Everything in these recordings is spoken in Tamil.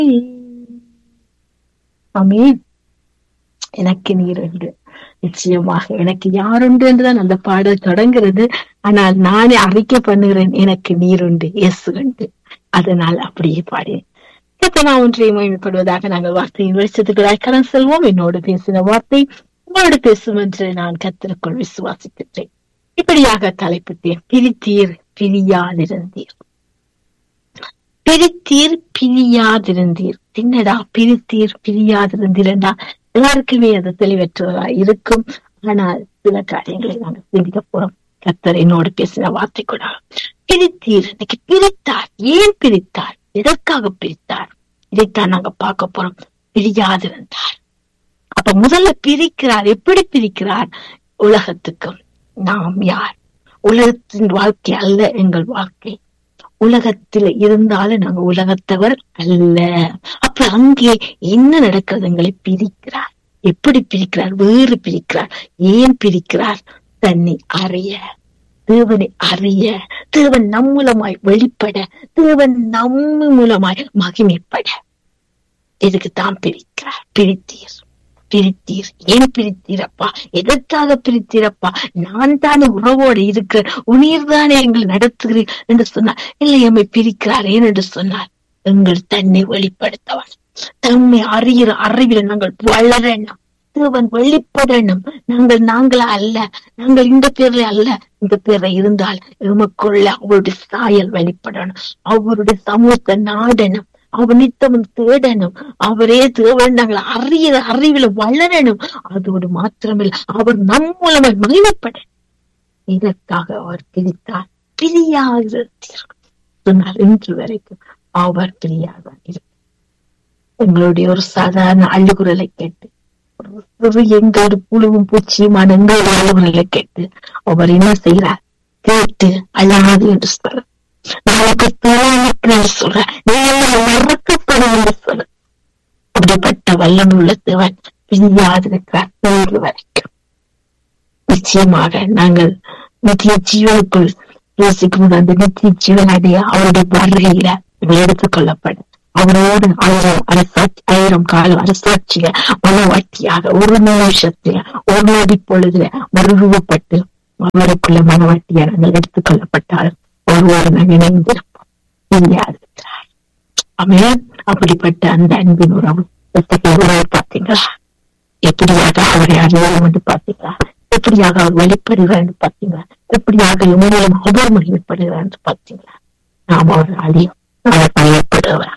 ஆமென் எனக்கு நீர் உண்டு நிச்சயமாக எனக்கு யார் உண்டு என்றுதான் அந்த பாடல் தொடங்குறது ஆனால் நானே அறிக்கை பண்ணுகிறேன் எனக்கு நீர் உண்டு எஸ் உண்டு அதனால் அப்படியே பாடி எத்தனை ஒன்றை மேம்படுவதாக நாங்கள் வார்த்தையின் வெளிச்சத்துக்கு கடன் செல்வோம் என்னோடு பேசின வார்த்தை உங்களோடு பேசும் என்று நான் கத்திற்குள் விசுவாசிக்கின்றேன் இப்படியாக தலைப்பிட்டேன் பிரித்தீர் பிரியாதிருந்தீர் பிரித்தீர் பிரியாதிருந்தீர் என்னடா பிரித்தீர் பிரியாதிருந்தீர்டா எல்லாருக்குமே அது தெளிவற்றதா இருக்கும் ஆனால் சில காரியங்களை நாங்கள் சிந்திக்க போறோம் கத்தர் என்னோடு பேசின வார்த்தை கூட பிரித்தீர் இன்னைக்கு பிரித்தார் ஏன் பிரித்தார் எதற்காக பிரித்தார் இதைத்தான் நாங்க பார்க்க போறோம் பிரியாதிருந்தார் அப்ப முதல்ல பிரிக்கிறார் எப்படி பிரிக்கிறார் உலகத்துக்கும் நாம் யார் உலகத்தின் வாழ்க்கை அல்ல எங்கள் வாழ்க்கை உலகத்துல இருந்தாலும் நாங்க உலகத்தவர் அல்ல அப்ப அங்கே என்ன நடக்கிறது எங்களை பிரிக்கிறார் எப்படி பிரிக்கிறார் வேறு பிரிக்கிறார் ஏன் பிரிக்கிறார் தன்னை அறிய தேவனை அறிய தேவன் நம் மூலமாய் வெளிப்பட தேவன் நம்ம மூலமாய் மகிமைப்பட இதுக்கு தான் பிரிக்கிறார் பிரித்தீர் பிரித்தீர் ஏன் பிரித்தீரப்பா எதற்காக பிரித்தீரப்பா நான் தானே உறவோடு இருக்கிற உயிர் தானே எங்களை நடத்துகிறீர் என்று சொன்னார் இல்லை எம்மை பிரிக்கிறார் ஏன் என்று சொன்னார் எங்கள் தன்னை வெளிப்படுத்தவன் தம்மை அறிகிற அறிவில் நாங்கள் வளரணும் தேவன் வெளிப்படணும் நாங்கள் நாங்களா அல்ல நாங்கள் இந்த பேர்ல அல்ல இந்த பேர்ல இருந்தால் எமக்குள்ள அவருடைய சாயல் வெளிப்படணும் அவருடைய சமூகத்தை நாடணும் அவர் நித்தமும் தேடணும் அவரே தேவன் நாங்கள் அறிகிற அறிவில வளரணும் அதோடு மாத்திரமில்லை அவர் நம் மூலமாய் மகிழ்ப்பட இதற்காக அவர் பிரித்தார் பிரியாக சொன்னார் இன்று வரைக்கும் அவர் பிரியாக இருக்கிறார் எங்களுடைய ஒரு சாதாரண அழுகுரலை கேட்டு ஒரு எங்க ஒரு புழுவும் பூச்சியுமான எங்களுடைய அழுகுரலை கேட்டு அவர் என்ன செய்யறார் கேட்டு அழாது என்று சொல்றார் நாளைக்கு தேவையான சொல்ற மறக்கப்படும் என்று சொல்ற அப்படிப்பட்ட வல்லமை உள்ள தேவன் பிரியாதிருக்கிறார் இன்று வரைக்கும் நிச்சயமாக நாங்கள் நித்திய ஜீவனுக்குள் யோசிக்கும் அந்த நித்திய ஜீவன் அடைய அவருடைய வருகையில எடுத்துக் கொள்ளப்படும் அவரோடு ஆயிரம் அரசாட்சி ஆயிரம் காலம் அரசாட்சிய மனவாட்டியாக ஒரு நிமிஷத்துல ஒரு நொடி பொழுதுல மறுரூபப்பட்டு அவருக்குள்ள மனவாட்டியா நாங்கள் எடுத்துக் கொள்ளப்பட்டாலும் ஒருவர் நாங்கள் இணைந்திருப்போம் இருக்கிறார் அவன் அப்படிப்பட்ட அந்த அன்பின் உறவு எத்தகைய உறவு பார்த்தீங்களா எப்படியாக அவரை அறிவோம் என்று பார்த்தீங்களா எப்படியாக அவர் வெளிப்படுகிறார் என்று பார்த்தீங்களா எப்படியாக இமயம் அவர் மகிழ்ப்படுகிறார் என்று பார்த்தீங்களா நாம் அவர் அழியும் அவர் பயப்படுவார்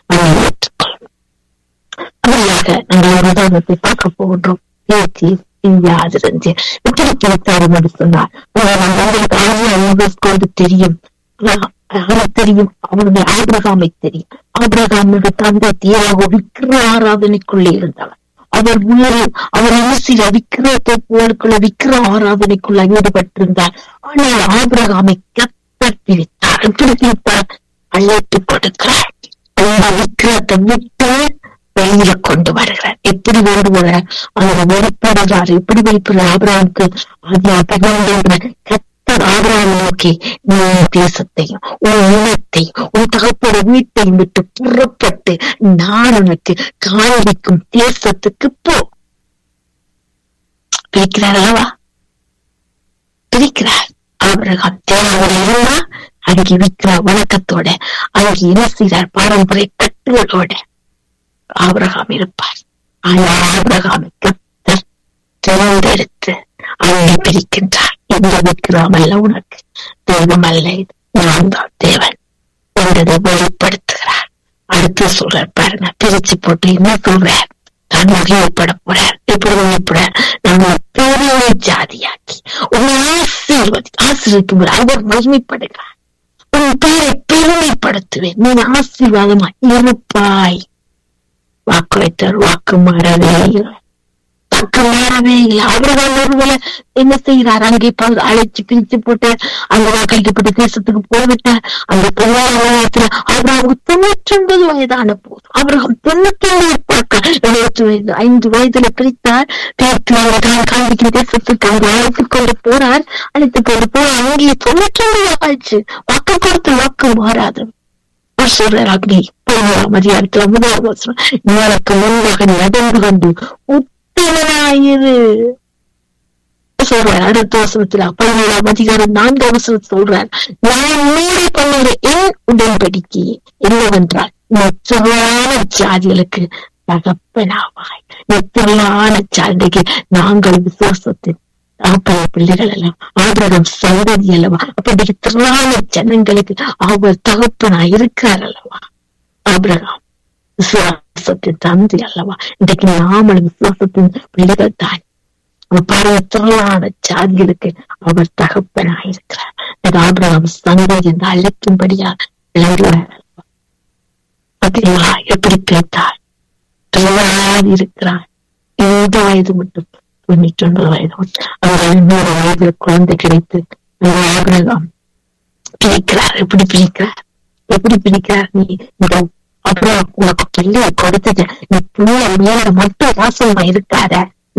அப்படியாக நாங்கள் ஒரு உதாரணத்தை பார்க்க போகின்றோம் பேச்சு யாதிருந்து எப்படி பிரித்தாரும் என்று சொன்னார் உங்களுக்கு தெரியும் அவர் தெரியும் அவருடைய ஆபிரகாமை தெரியும் ஆபிரகாமுடைய தந்தை தீராக விக்கிர ஆராதனைக்குள்ளே இருந்தவர் அவர் உயிர் அவர் இயேசில விக்கிரத்துக்குள்ள விக்கிர ஆராதனைக்குள்ள ஈடுபட்டிருந்தார் ஆனால் ஆபிரகாமை கத்தர் பிரித்தார் எப்படி பிரித்தார் அழைத்து கொடுக்கிறார் அந்த விக்கிரத்தை விட்டு வெளியில கொண்டு வருகிறார் எப்படி ஓடுவார் அவர் வெளிப்படுகிறார் எப்படி வெளிப்படுறார் ஆபிரகாமுக்கு அது கத்தர் ஆபிரகாம் நோக்கி நீ தேசத்தையும் உன் இனத்தையும் உன் தகப்போட வீட்டையும் விட்டு புறப்பட்டு நான் உனக்கு காண்பிக்கும் தேசத்துக்கு போ பிரிக்கிறார் அல்லவா பிரிக்கிறார் ஆபிரகாம் தேவையோட இருந்தா அங்கே விற்கிறார் வணக்கத்தோட அங்கே என்ன செய்கிறார் பாரம்பரிய கட்டுகளோட ஆபிரகாம் இருப்பார் ஆனால் ஆபிரகாமை கத்தர் தேர்ந்தெடுத்து அங்கே பிரிக்கின்றார் இந்த விக்கிராம் அல்ல உனக்கு தெய்வம் அல்ல இது நான் தான் தேவன் என்றதை வெளிப்படுத்துகிறார் அடுத்து சொல்ற பாருங்க பிரிச்சு போட்டு என்ன சொல்றார் தான் மகிழ்ப்பட போறார் எப்படி மகிழ்ப்பட நம்ம பெரிய ஜாதியாக்கி உன்னை ஆசீர்வதி ஆசீர்வதிக்கும் அவர் மகிமைப்படுகிறார் உன் பெயரை பெருமைப்படுத்துவேன் நீ ஆசீர்வாதமா இருப்பாய் வாக்கு வைத்தார் வாக்கு மாறவே இல்லை வாக்கு மாறவே இல்லை அவர்கள் ஒருவேளை என்ன செய்கிறார் அங்கே அழைச்சு பிரிச்சு போட்டார் அந்த வாக்களிக்கப்பட்ட தேசத்துக்கு போய்விட்டார் அந்த பொருளாதாரத்துல அவர்கள் தொண்ணூற்றி ஒன்பது வயதான போது அவர்கள் தொண்ணூத்தி ஒன்பது எழுபத்தி வயது ஐந்து வயதுல பிரித்தார் பேச்சு காண்பிக்கிற தேசத்துக்கு அவர் அழைத்து கொண்டு போறார் அழைத்து கொண்டு போறார் அங்கே தொண்ணூற்றி ஒன்பது ஆயிடுச்சு வாக்கு கொடுத்து வாக்கு மாறாது அவர் சொல்றார் அங்கே பதினோராம் அதிகாரத்துல முதலாம் வசனம் எனக்கு முன்பாக நடந்து கொண்டு உத்தமனாயிரு சொல்றார் அடுத்த வசனத்துல பதினேழாம் அதிகாரம் நான்காம் வசனம் சொல்றார் நான் மூடி பண்ணுகிற என் உடன்படிக்கை என்னவென்றால் நெச்சமான ஜாதிகளுக்கு தகப்பனாவாய் நெச்சமான ஜாதிக்கு நாங்கள் விசுவாசத்தின் தகப்பன பிள்ளைகள் எல்லாம் ஆபிரகம் சந்ததி அல்லவா அப்படி திரளான ஜனங்களுக்கு அவர் தகப்பனா இருக்கிறார் அல்லவா ஆபிரகாம் விசுவாசத்தின் தந்தை அல்லவா இன்றைக்கு நாமளும் விசுவாசத்தின் பிள்ளைகள் தான் பரவத்திரளான ஜாதிகளுக்கு அவர் தகப்பனாயிருக்கிறார் இது ஆபிரகாம் சந்தை என்று அழைக்கும்படியா விளங்குகிறார் பார்த்தீங்களா எப்படி கேட்டார் இருக்கிறார் இந்த வயது மட்டும் தொண்ணூற்றி ஒன்பது வயது அவர் இன்னொரு வயதுல குழந்தை கிடைத்து ஆபிரகாம் பிரிக்கிறார் எப்படி பிரிக்கிறார் எப்படி பிரிக்கிறார் நீ இந்த அப்புறம் உனக்கு பிள்ளைய கொடுத்துட்டு நீ பிள்ளை மேல மட்டும் வாசமா இருக்காத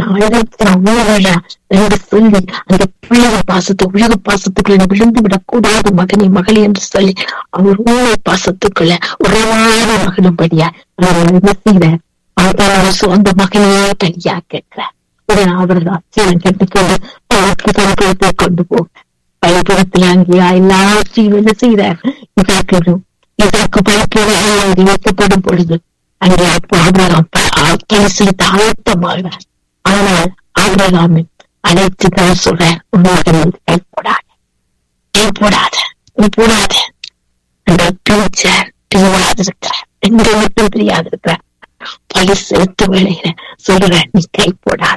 என்று சொல்லி அந்த பிள்ளைக பாசத்தை உலக பாசத்துக்குள்ள விழுந்து விடக்கூடாது மகனே மகளே என்று சொல்லி அவர் ஊழல் பாசத்துக்குள்ள உறவாத மகனும்படியா அவர் என்ன செய்யறார் அவர் சொந்த மகனையே பலியா கேட்கிறார் உடனே அவர் அச்சீவன் கேட்டுக்கொண்டு பழக்கத்தை கொண்டு போக பள்ளிக்கூடத்துல அங்கேயா எல்லாத்தையும் என்ன செய்யறார் இதாக்கணும் இதற்கு பழக்கம் வைக்கப்படும் பொழுது அங்கே அப்போ ஆபிரகாம் பரிசு தாழ்த்தமாகிறார் ஆனால் ஆபிரகாமின் அழைத்து தான் சொல்ற உன்னோட கை போடாத கை போடாத நீ போடாத அந்த டீச்சர் பிரியாது இருக்கிற எங்க மட்டும் பிரியாது இருக்கிற பழி செலுத்த வேலையில சொல்ற நீ கை போடாத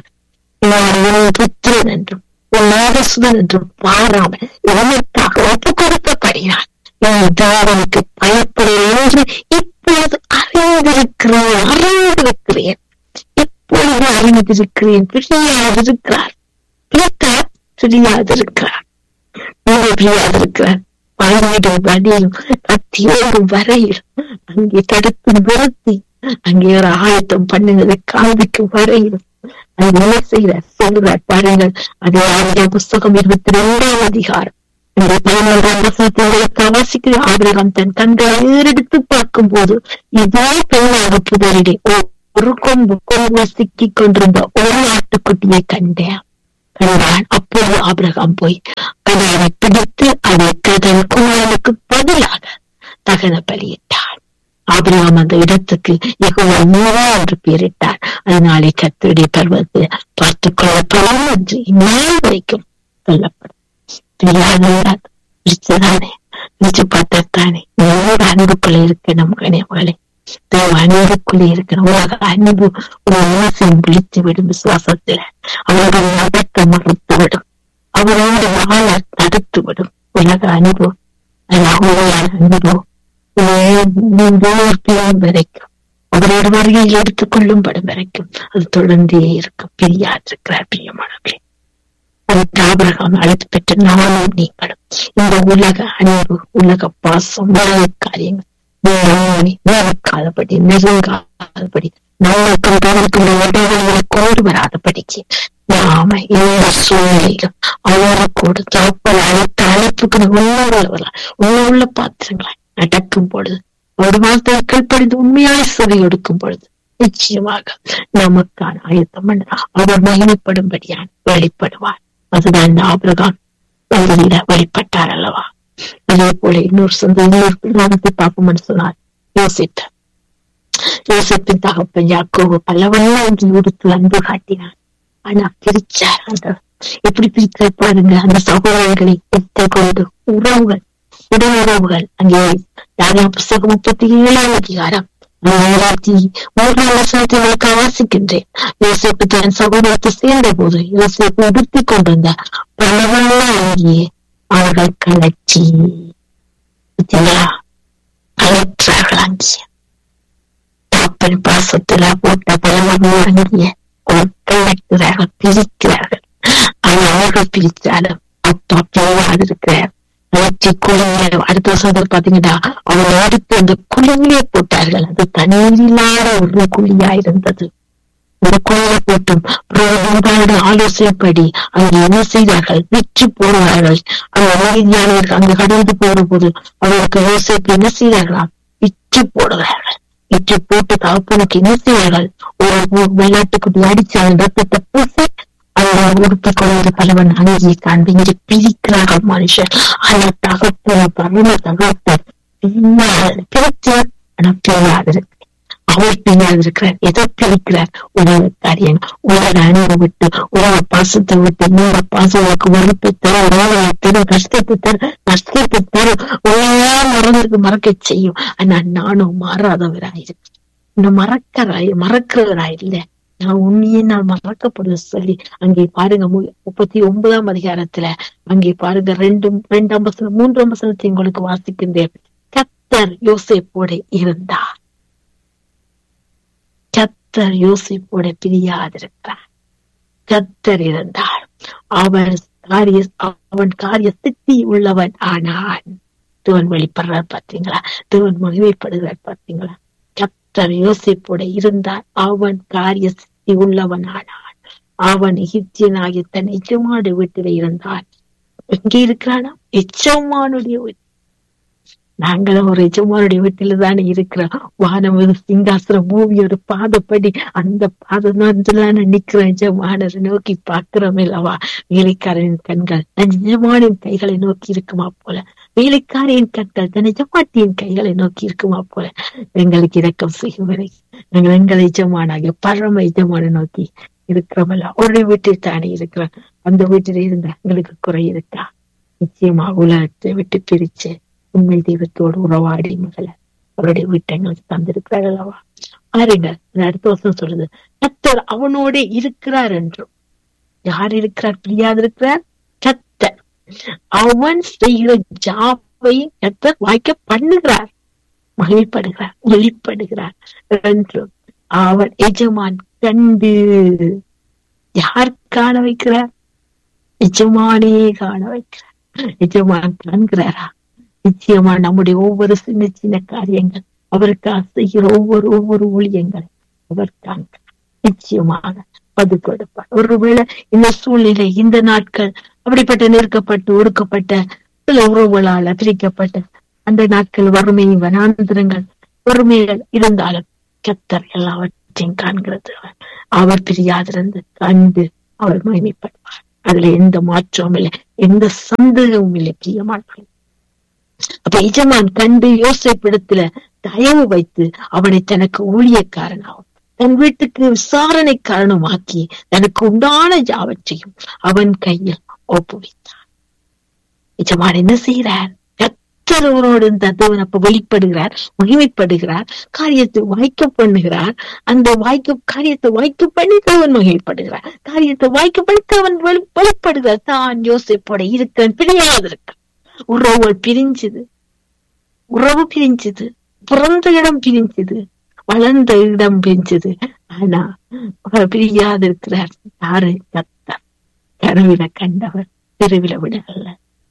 உன் புத்திரன் என்றும் உன் நாகசுதன் என்றும் பாராமல் இவனுக்காக ஒப்பு கொடுக்கப்படுகிறான் தேவனுக்கு பயப்படுகிறேன் என்று இப்பொழுது அறிந்திருக்கிறேன் அறிந்திருக்கிறேன் இப்பொழுது அறிந்திருக்கிறேன் பிரியாதிருக்கிறார் பிரித்தார் பிரியாதிருக்கிறார் பிரியாதிருக்கிறார் வாழ்விடும் வழியும் கத்தியோடும் வரையில் அங்கே தடுத்து நிறுத்தி அங்கே ஒரு ஆயத்தம் பண்ணுவதை காண்பிக்கும் வரையிலும் அது என்ன செய்கிறார் சொல்றார் பாருங்கள் அதே ஆரிய புஸ்தகம் இருபத்தி ரெண்டாம் அதிகாரம் இந்த பதினொன்றாம் வசனத்தை வாசிக்கிற ஆபிரகாம் தன் கண்களை ஏறெடுத்து பார்க்கும் போது இதே பெண்ணாக புதரிடே ஒரு கொம்பு கொம்பு சிக்கிக் கொண்டிருந்த ஒரு ஆட்டுக்குட்டியை கண்டேன் கண்டான் அப்போது ஆபிரகாம் போய் கடாவை பிடித்து அதை தன் குமாரனுக்கு பதிலாக தகன பலியிட்டான் ஆபிரகாம் அந்த இடத்துக்கு யெகோவா நீரா என்று பெயரிட்டார் அதனாலே கத்தருடைய பருவத்தை பார்த்துக் கொள்ளப்படும் என்று இந்நாள் வரைக்கும் சொல்லப்படும் தெரியாத பிரிச்சதானே பிரிச்சு பார்த்தானே உங்களோட அன்புக்குள்ள இருக்க நம் கனிமகளே தேவ அன்புக்குள்ளே இருக்கிற உலக அன்பு ஒரு மனசையும் பிடித்து விடும் விசுவாசத்துல அவர்கள் நடக்க மறுத்து விடும் அவரோடு வாழ தடுத்து விடும் உலக அன்பு அழகுயான அன்பு வரைக்கும் அவரோட வருகையில் எடுத்துக் கொள்ளும்படும் வரைக்கும் அது தொடர்ந்தே இருக்கும் பிரியாதிருக்கிறார் பிரியமானவர்களே ஆபிரகாம் அழைத்து பெற்ற நானும் நீங்களும் இந்த உலக அன்பு உலக பாசம் உலக காரியங்கள் நடக்காதபடி நெருங்காதபடி நம்மளுக்கும் தனக்கும் உடல்களை கொண்டு வராதபடிக்கு நாம எந்த சூழ்நிலையிலும் அவரை கூட தகப்பல் அழைத்த அழைப்புக்கு உண்மையுள்ளவர்களா உள்ள பாத்திரங்களா நடக்கும் பொழுது ஒரு வார்த்தையை கீழ்ப்படிந்து உண்மையாய் செவி எடுக்கும் பொழுது நிச்சயமாக நமக்கான ஆயத்தம் அவர் மகிமைப்படும்படியான வெளிப்படுவார் அதுதான் இந்த ஆபிரகாம் வழியில வழிபட்டார் அல்லவா அதே போல இன்னொரு சொந்த இன்னொரு பிள்ளானத்தை பார்ப்போம்னு சொன்னார் யோசித்த யோசிப்பின் தகப்பன் யாக்கோவு பலவெல்லாம் அங்கே உடுத்து அன்பு காட்டினார் ஆனா பிரிச்சார் அந்த எப்படி பிரித்த பாருங்க அந்த சகோதரர்களை எத்தை கொண்டு உறவுகள் உடல் உறவுகள் அங்கே யாரும் புஸ்தகம் முப்பத்தி ஏழாம் அதிகாரம் ஆயிரத்தி மூன்றாம் வருஷத்தை உங்களுக்கு வாசிக்கின்றேன் யோசிப்பு தன் சகோதரத்தை சேர்ந்த போது யோசிப்பு உடுத்தி கொண்டிருந்த பலவெல்லாம் அங்கே அவர்கள் கலச்சி கலற்றார்கள் அங்கே தப்பன் பாசத்துல போட்ட பலவர்கள் அங்கே கலக்கிறார்கள் பிரிக்கிறார்கள் ஆனால் அவர்கள் பிரித்தாலும் அப்பா பிரிவாது இருக்கிறார் வளர்ச்சி குளிங்க அடுத்த வருஷத்துல பாத்தீங்கன்னா அவங்க எடுத்து அந்த குளிங்களே போட்டார்கள் அது தண்ணீர் இல்லாத ஒரு குழியா இருந்தது இந்த குழியை போட்டும் உங்களோட ஆலோசனைப்படி அங்கே என்ன செய்தார்கள் வெற்றி போடுவார்கள் அந்த நீதியாளர்கள் அங்கு கடந்து போற போது அவருக்கு யோசிப்பு என்ன செய்தார்களாம் இற்று போடுகிறார்கள் இற்று போட்டு தகப்பனுக்கு என்ன செய்வார்கள் ஒரு ஒரு வெள்ளாட்டுக்குட்டி அடிச்சு அந்த ரத்தத்தை பூசி அதை உடுப்பி கொள்வது பலவன் அங்கேயே காண்பி இங்கே பிரிக்கிறார்கள் மனுஷன் ஆனா தகப்பன பரம தகப்பன் பிரிச்சு ஆனா பிரியாதிருக்கு அவர் பிரியாது இருக்கிறார் எதை பிரிக்கிறார் உலக காரியம் உலக அணிவை விட்டு உலக பாசத்தை விட்டு இந்த பாசங்களுக்கு வெறுப்பை தர உலக தர கஷ்டத்தை தர கஷ்டத்தை தர உலகா மறந்துக்கு மறக்க செய்யும் ஆனா நானும் மாறாதவராயிருக்கேன் இன்னும் மறக்கிறாய் மறக்கிறவராய் இல்ல நான் உன்னையே நான் மறக்கப்படுது சொல்லி அங்கே பாருங்க மு- முப்பத்தி ஒன்பதாம் அதிகாரத்துல அங்கே பாருங்க ரெண்டும் ரெண்டாம் வசனம் மூன்றாம் வசனத்தை உங்களுக்கு வாசிக்கின்றேன் கத்தர் யோசேப்போட இருந்தார் கத்தர் யோசிப்போட பிரியாதிருக்கிறார் கத்தர் இருந்தார் அவன் காரிய அவன் காரிய சித்தி உள்ளவன் ஆனான் தேவன் வெளிப்படுறார் பார்த்தீங்களா தேவன் மகிமைப்படுகிறார் பார்த்தீங்களா கத்தர் யோசிப்போட இருந்தார் அவன் காரிய சித்தி உள்ளவன் ஆனான் அவன் எகிப்தியனாகிய தன் எஜமானுடைய வீட்டில இருந்தான் எங்கே இருக்கிறானா எச்சமானுடைய வீட்டில் நாங்களும் ஒரு எஜமானுடைய வீட்டில தானே இருக்கிறோம் வானம் ஒரு சிங்காசனம் மூவி ஒரு பாதப்படி அந்த பாதம் நிக்கிற எஜமானரை நோக்கி பார்க்கிறோம் அல்லவா வேலைக்காரனின் கண்கள் தன் எஜமானின் கைகளை நோக்கி இருக்குமா போல வேலைக்காரியின் கண்கள் தன் எஜமாட்டியின் கைகளை நோக்கி இருக்குமா போல எங்களுக்கு இரக்கம் செய்வரை நாங்கள் எங்கள் எஜமானாகிய பரம எஜமான நோக்கி இருக்கிறோமல்ல ஒரு வீட்டில் தானே இருக்கிறோம் அந்த வீட்டில் இருந்தா எங்களுக்கு குறை இருக்கா நிச்சயமா உலகத்தை விட்டு பிரிச்சு உண்மை தெய்வத்தோடு உறவாடி மகள அவருடைய வீட்டை எங்களுக்கு தந்திருக்கிறார் அல்லவா பாருங்க இந்த அடுத்த வருஷம் சொல்லுது கத்தர் அவனோட இருக்கிறார் என்றும் யார் இருக்கிறார் பிரியாது இருக்கிறார் கத்தர் அவன் செய்கிற ஜாபை கத்தர் வாய்க்க பண்ணுகிறார் மகிழ்ப்படுகிறார் வெளிப்படுகிறார் என்றும் அவன் எஜமான் கண்டு யார் காண வைக்கிறார் எஜமானே காண வைக்கிறார் எஜமான் காண்கிறாரா நிச்சயமா நம்முடைய ஒவ்வொரு சின்ன சின்ன காரியங்கள் அவருக்காக செய்கிற ஒவ்வொரு ஒவ்வொரு ஊழியங்கள் அவர் காண்கிறார் நிச்சயமாக பதில் கொடுப்பார் ஒருவேளை இந்த சூழ்நிலை இந்த நாட்கள் அப்படிப்பட்ட நெருக்கப்பட்டு ஒடுக்கப்பட்ட சில உறவுகளால பிரிக்கப்பட்ட அந்த நாட்கள் வறுமை வனாந்திரங்கள் வறுமைகள் இருந்தாலும் கத்தர் எல்லாவற்றையும் காண்கிறது அவர். அவர் பிரியாதிருந்து கண்டு அவர் மகிமைப்படுவார் அதுல எந்த மாற்றமும் இல்லை எந்த சந்தேகமும் இல்லை பிரியமானவர்களே அப்ப எஜமான் கண்டு யோசிப்பிடத்துல தயவு வைத்து அவனை தனக்கு ஊழியக்காரனாகும் தன் வீட்டுக்கு விசாரணை காரணமாக்கி தனக்கு உண்டான யாவற்றையும் அவன் கையில் ஒப்புவித்தார் எஜமான் என்ன செய்கிறார் கத்தரவரோடு இந்த தேவன் அப்ப வெளிப்படுகிறார் மகிமைப்படுகிறார் காரியத்தை வாய்க்க பண்ணுகிறார் அந்த வாய்க்க காரியத்தை வாய்க்க பண்ணி தேவன் மகிமைப்படுகிறார் காரியத்தை வாய்க்க பண்ணி தேவன் வெளி- வெளிப்படுகிறார் தான் யோசிப்போட இருக்க பிரியாது இருக்க உறவுகள் பிரிஞ்சுது உறவு பிரிஞ்சுது பிறந்த இடம் பிரிஞ்சுது வளர்ந்த இடம் பிரிஞ்சுது ஆனா அவர் பிரியாது இருக்கிறார் யாரு கத்தர் கனவில கண்டவர் தெருவில விட அல்ல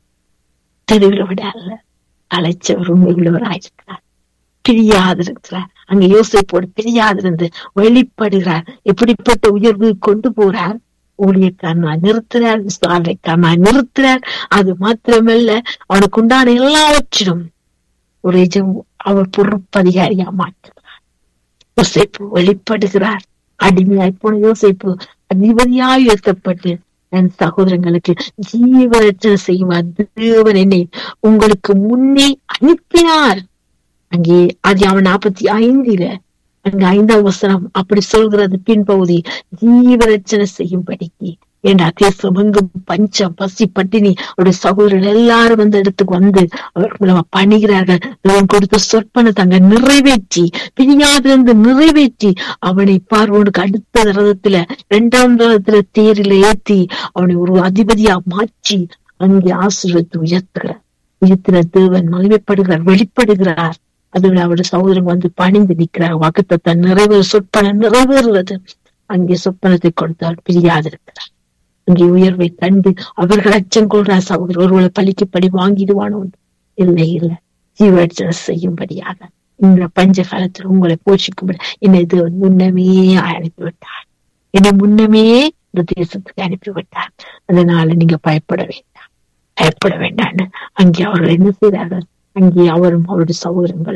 தெருவில விட அல்ல அழைச்சவர் உண்மையுள்ளவராயிருக்கிறார் பிரியாது இருக்கிறார் அங்க யோசிப்போடு பிரியாது இருந்து வெளிப்படுகிறார் எப்படிப்பட்ட உயர்வு கொண்டு போறார் ஊழியக்காரனாய் நிறுத்தினார் விசாரணைக்காரனாய் நிறுத்தினார் அது மாத்திரமல்ல அவனுக்கு உண்டான எல்லாவற்றிலும் ஒரு எஜம் அவர் பொறுப்பதிகாரியா மாற்றுகிறார் யோசிப்பு வெளிப்படுகிறார் அடிமையாய் போன யோசிப்பு அதிபதியாய் உயர்த்தப்பட்டு என் சகோதரங்களுக்கு ஜீவரட்சணை செய்வார் தேவன் என்னை உங்களுக்கு முன்னே அனுப்பினார் அங்கே அது அவன் நாற்பத்தி ஐந்தில அங்க ஐந்தாம் வசனம் அப்படி சொல்கிறது பின்பகுதி ஜீவரட்சணை செய்யும்படிக்கு ஏண்டா தேசம் எங்கும் பஞ்சம் பசி பட்டினி அவருடைய சகோதரர்கள் எல்லாரும் வந்து இடத்துக்கு வந்து அவர் மூலமா பணிகிறார்கள் தேவன் கொடுத்த சொற்பனை தங்க நிறைவேற்றி பிரியாதிருந்து நிறைவேற்றி அவனை பார்வோனுக்கு அடுத்த ரதத்துல இரண்டாம் ரதத்துல தேரில ஏத்தி அவனை ஒரு அதிபதியா மாற்றி அங்கே ஆசீர்வத்து உயர்த்துகிறார் உயர்த்தின தேவன் மகிமைப்படுகிறார் வெளிப்படுகிறார் அதுல அவருடைய சகோதரன் வந்து பணிந்து நிற்கிறார் வாக்குத்தத்தை நிறைவேற சொற்பனை நிறைவேறுவது அங்கே சொப்பனத்தை கொடுத்தால் பிரியாதிருக்கிறார் அங்கே உயர்வை கண்டு அவர்கள் அச்சம் கொள்றார் சகோதரர் ஒருவரை பழிக்குப்படி வாங்கிடுவானோ இல்லை இல்லை ஜீவர்ஜனை செய்யும்படியாக இந்த பஞ்ச காலத்தில் உங்களை போஷிக்கும்படி என்னை தேவன் முன்னமே அனுப்பிவிட்டார் என்னை முன்னமே இந்த தேசத்துக்கு அனுப்பிவிட்டார் அதனால நீங்க பயப்பட வேண்டாம் பயப்பட வேண்டாம்னு அங்கே அவர்கள் என்ன செய்தார்கள் அங்கே அவரும் அவருடைய சகோதரங்களும்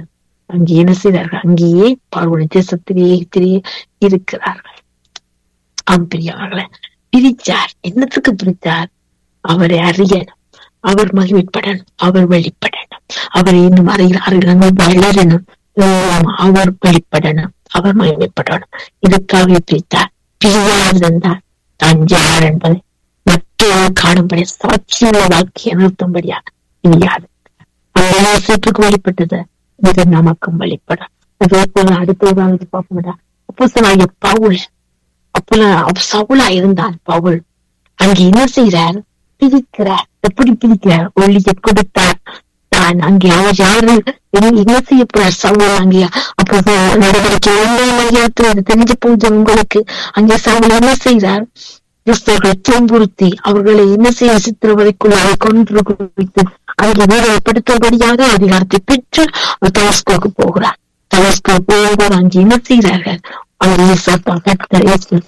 அங்கே என்ன செய்தார்கள் அங்கேயே பார்வன தேசத்திலேயே திரையே இருக்கிறார்கள் அம்பிரியார்களே பிரிச்சார் என்னத்துக்கு பிரித்தார் அவரை அறியணும் அவர் மகிழ்ப்படணும் அவர் வெளிப்படணும் அவரை இன்னும் அறிகிறார்கள் வளரணும் இன்னும் அவர் வெளிப்படணும் அவர் மகிழ்ப்படணும் இதுக்காக பிரித்தார் பிரியாதிருந்தார் தான் யார் என்பதை மற்றவர்கள் காணும்படி சாட்சியுள்ள வாழ்க்கையை நிறுத்தும்படியா பிரியாது அந்த யோசிப்புக்கு வெளிப்பட்டது இது நமக்கும் வெளிப்படும் அதே போல அடுத்த உதாரணத்தை பார்ப்போம்டா அப்போ பவுல் அப்ப சவுலா இருந்தான் பவுல் அங்க என்ன செய்யறார் பிரிக்கிறார் எப்படி பிரிக்கிறார் ஒளியை கொடுத்தார் தான் அங்கே அவர் யாரு என்ன செய்ய போறார் சவுல் அங்கே அப்போ நடவடிக்கை மையத்தில் தெரிஞ்சு போகுது உங்களுக்கு அங்கே சவுல் என்ன செய்யறார் கிறிஸ்தவர்களை துன்புறுத்தி அவர்களை என்ன செய்ய சித்திரவதைக்குள்ளாக கொன்று குவித்து அங்கே வீரப்படுத்தும்படியாக அதிகாரத்தை பெற்று தலஸ்கோக்கு போகிறார் தலஸ்கோ போகும்போது அங்கே என்ன செய்கிறார்கள் அவர்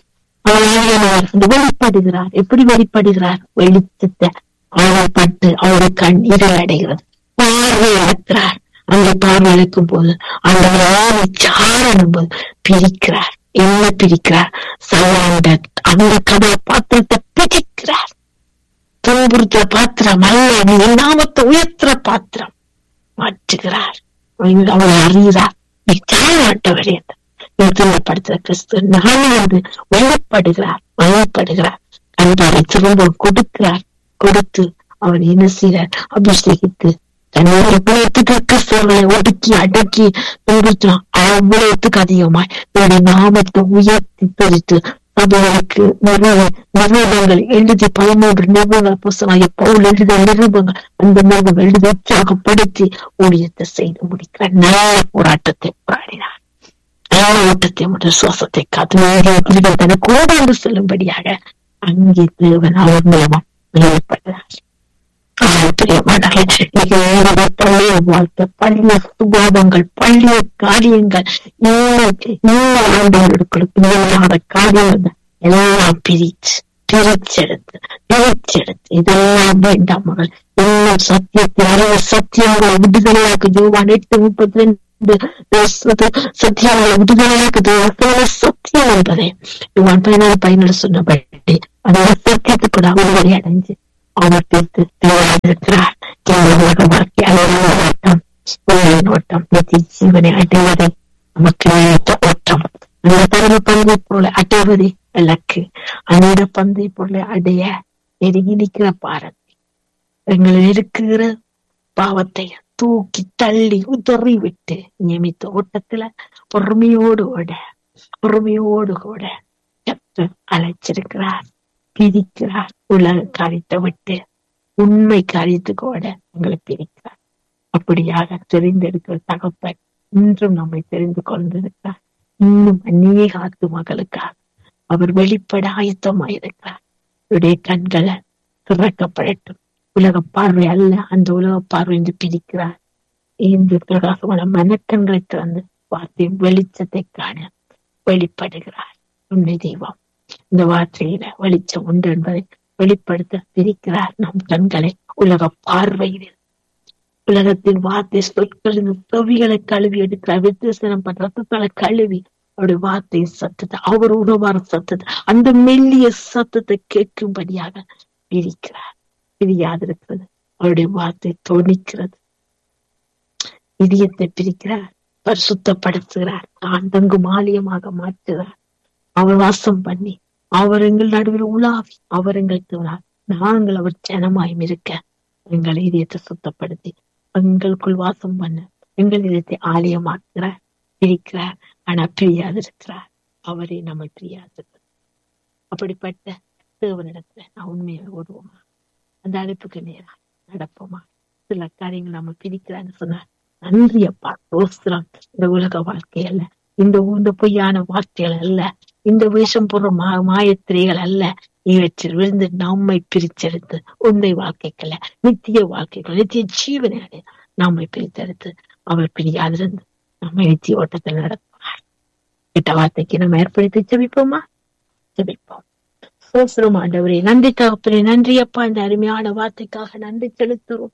வெளிப்படுகிறார் எப்படி வெளிப்படுகிறார் வெளிச்சத்தை அவர் பட்டு அவருடைய கண் இருளடைகிறது பார்வை இழக்கிறார் அந்த பார்வை இழக்கும் போது அந்த சாரணம் போது பிரிக்கிறார் என்ன பிரிக்கிறார் சவாண்ட அந்த கதாபாத்திரத்தை பிரிக்கிறார் துன்புறுத்த பாத்திரம் அல்ல நீ நாமத்தை உயர்த்துற பாத்திரம் மாற்றுகிறார் அவரை அறிகிறார் நீ தாழ்வாட்டவர் என்று துன்பப்படுத்துற கிறிஸ்து நாளாவது வெளிப்படுகிறார் வெளிப்படுகிறார் அன்பாரை திரும்ப கொடுக்கிறார் கொடுத்து அவர் என்ன செய்கிறார் அபிஷேகித்து தன்னுடைய குலத்துக்கு கிறிஸ்தவர்களை ஒடுக்கி அடக்கி துன்புறுத்தினான் அவ்வளவுக்கு அதிகமாய் என்னுடைய நாமத்தை உயர்த்தி பிரித்து சபைகளுக்கு நிறுவனங்கள் எழுதி பதிமூன்று நிறுவனங்கள் புஸ்தகம் பவுல் எழுத நிருபங்கள் அந்த நிறுவனம் எழுதி உற்சாகப்படுத்தி ஊழியத்தை செய்து முடிக்கிறார் நல்ல போராட்டத்தை போராடினார் நல்ல ஓட்டத்தை மற்றும் சுவாசத்தை காத்து தனக்கு கூட செல்லும்படியாக அங்கே தேவன் அவர் மூலமா வெளிப்படுகிறார் பழைய வாழ்க்கை பழைய சுபாவங்கள் பழைய காரியங்கள் இன்னும் ஆண்டவர்களுக்கு இல்லாத காரியங்கள் எல்லாம் பிரிச்சு பிரிச்செடுத்து பிரிச்செடுத்து இதெல்லாம் வேண்டாம் மகள் இன்னும் சத்தியத்தை அறிவு சத்தியங்களை விடுதலையாக்கு ஜோவான் எட்டு முப்பத்தி ரெண்டு சத்தியங்களை விடுதலையாக்குது சத்தியம் என்பதை யுவான் பதினாறு பதினாறு சொன்னபடி அந்த சத்தியத்தை கூட அவர்களை அடைஞ்சு அவர் தீர்த்து இருக்கிறார் ஓட்டம் ஓட்டம் நிதி ஜீவனை அடைவதை நமக்கு நினைத்த ஓட்டம் அந்த தரவு பந்தை பொருளை அடைவதே இலக்கு அந்த பந்தை பொருளை அடைய நெருங்கி நிற்கிற பாரத்தை எங்களை இருக்கிற பாவத்தை தூக்கி தள்ளி உதறி விட்டு நியமித்த ஓட்டத்துல பொறுமையோடு ஓட பொறுமையோடு கூட கத்து அழைச்சிருக்கிறார் பிரிக்கிறார் உலக காரியத்தை விட்டு உண்மை காரியத்துக்கு ஓட எங்களை பிரிக்கிறார் அப்படியாக தெரிந்தெடுக்கிற தகப்பன் இன்றும் நம்மை தெரிந்து கொண்டிருக்கிறார் இன்னும் அநேக ஆத்துமகளுக்காக அவர் வெளிப்பட ஆயத்தமாயிருக்கிறார் இவருடைய கண்களை திறக்கப்படட்டும் உலக பார்வை அல்ல அந்த உலக பார்வை என்று பிரிக்கிறார் இந்த பிரகாசமான மனக்கண்களை திறந்து வார்த்தை வெளிச்சத்தை காண வெளிப்படுகிறார் உண்மை தெய்வம் இந்த வார்த்தையில வெளிச்சம் உண்டு என்பதை வெளிப்படுத்த பிரிக்கிறார் நம் கண்களை உலக பார்வையில் உலகத்தின் வார்த்தை சொற்களின் செவிகளை கழுவி எடுக்கிறார் வித்தியாசனம் பண்ற ரத்தத்தால கழுவி அவருடைய வார்த்தை சத்தத்தை அவர் உணவார சத்தத்தை அந்த மெல்லிய சத்தத்தை கேட்கும்படியாக பிரிக்கிறார் பிரியாதிருக்கிறது அவருடைய வார்த்தை தொனிக்கிறது இதயத்தை பிரிக்கிறார் பரிசுத்தப்படுத்துகிறார் தான் தங்கும் ஆலயமாக மாற்றுகிறார் அவர் வாசம் பண்ணி அவர் எங்கள் நடுவில் உலாவி அவர் எங்கள் தோழார் நாங்கள் அவர் ஜனமாயும் இருக்க எங்கள் இதயத்தை சுத்தப்படுத்தி எங்களுக்குள் வாசம் பண்ண எங்கள் இதயத்தை ஆலயமாக்குறார் பிரிக்கிறார் ஆனா பிரியாது இருக்கிறார் அவரே நம்மை பிரியாது அப்படிப்பட்ட தேவனிடத்துல நான் உண்மையை ஓடுவோமா அந்த அழைப்புக்கு நேரா நடப்போமா சில காரியங்கள் நம்ம பிரிக்கிறான்னு சொன்னார் நன்றி அப்பா ரோஸ்திரம் இந்த உலக வாழ்க்கை அல்ல இந்த இந்த பொய்யான வார்த்தைகள் அல்ல இந்த வேஷம் போடுற மா மாயத்திரைகள் அல்ல இவற்றில் விழுந்து நம்மை பிரிச்செடுத்து உண்மை வாழ்க்கைக்கல்ல நித்திய வாழ்க்கைகள் நித்திய ஜீவனை அடைய நம்மை பிரித்தெடுத்து அவர் பிரியாதிருந்து நம்மை நித்திய ஓட்டத்தில் நடத்துவார் கிட்ட வார்த்தைக்கு நம்ம ஏற்படுத்தி ஜெபிப்போமா ஜெபிப்போம் சோசரம் ஆண்டவரே நன்றி தகப்பனே நன்றி அப்பா இந்த அருமையான வார்த்தைக்காக நன்றி செலுத்துறோம்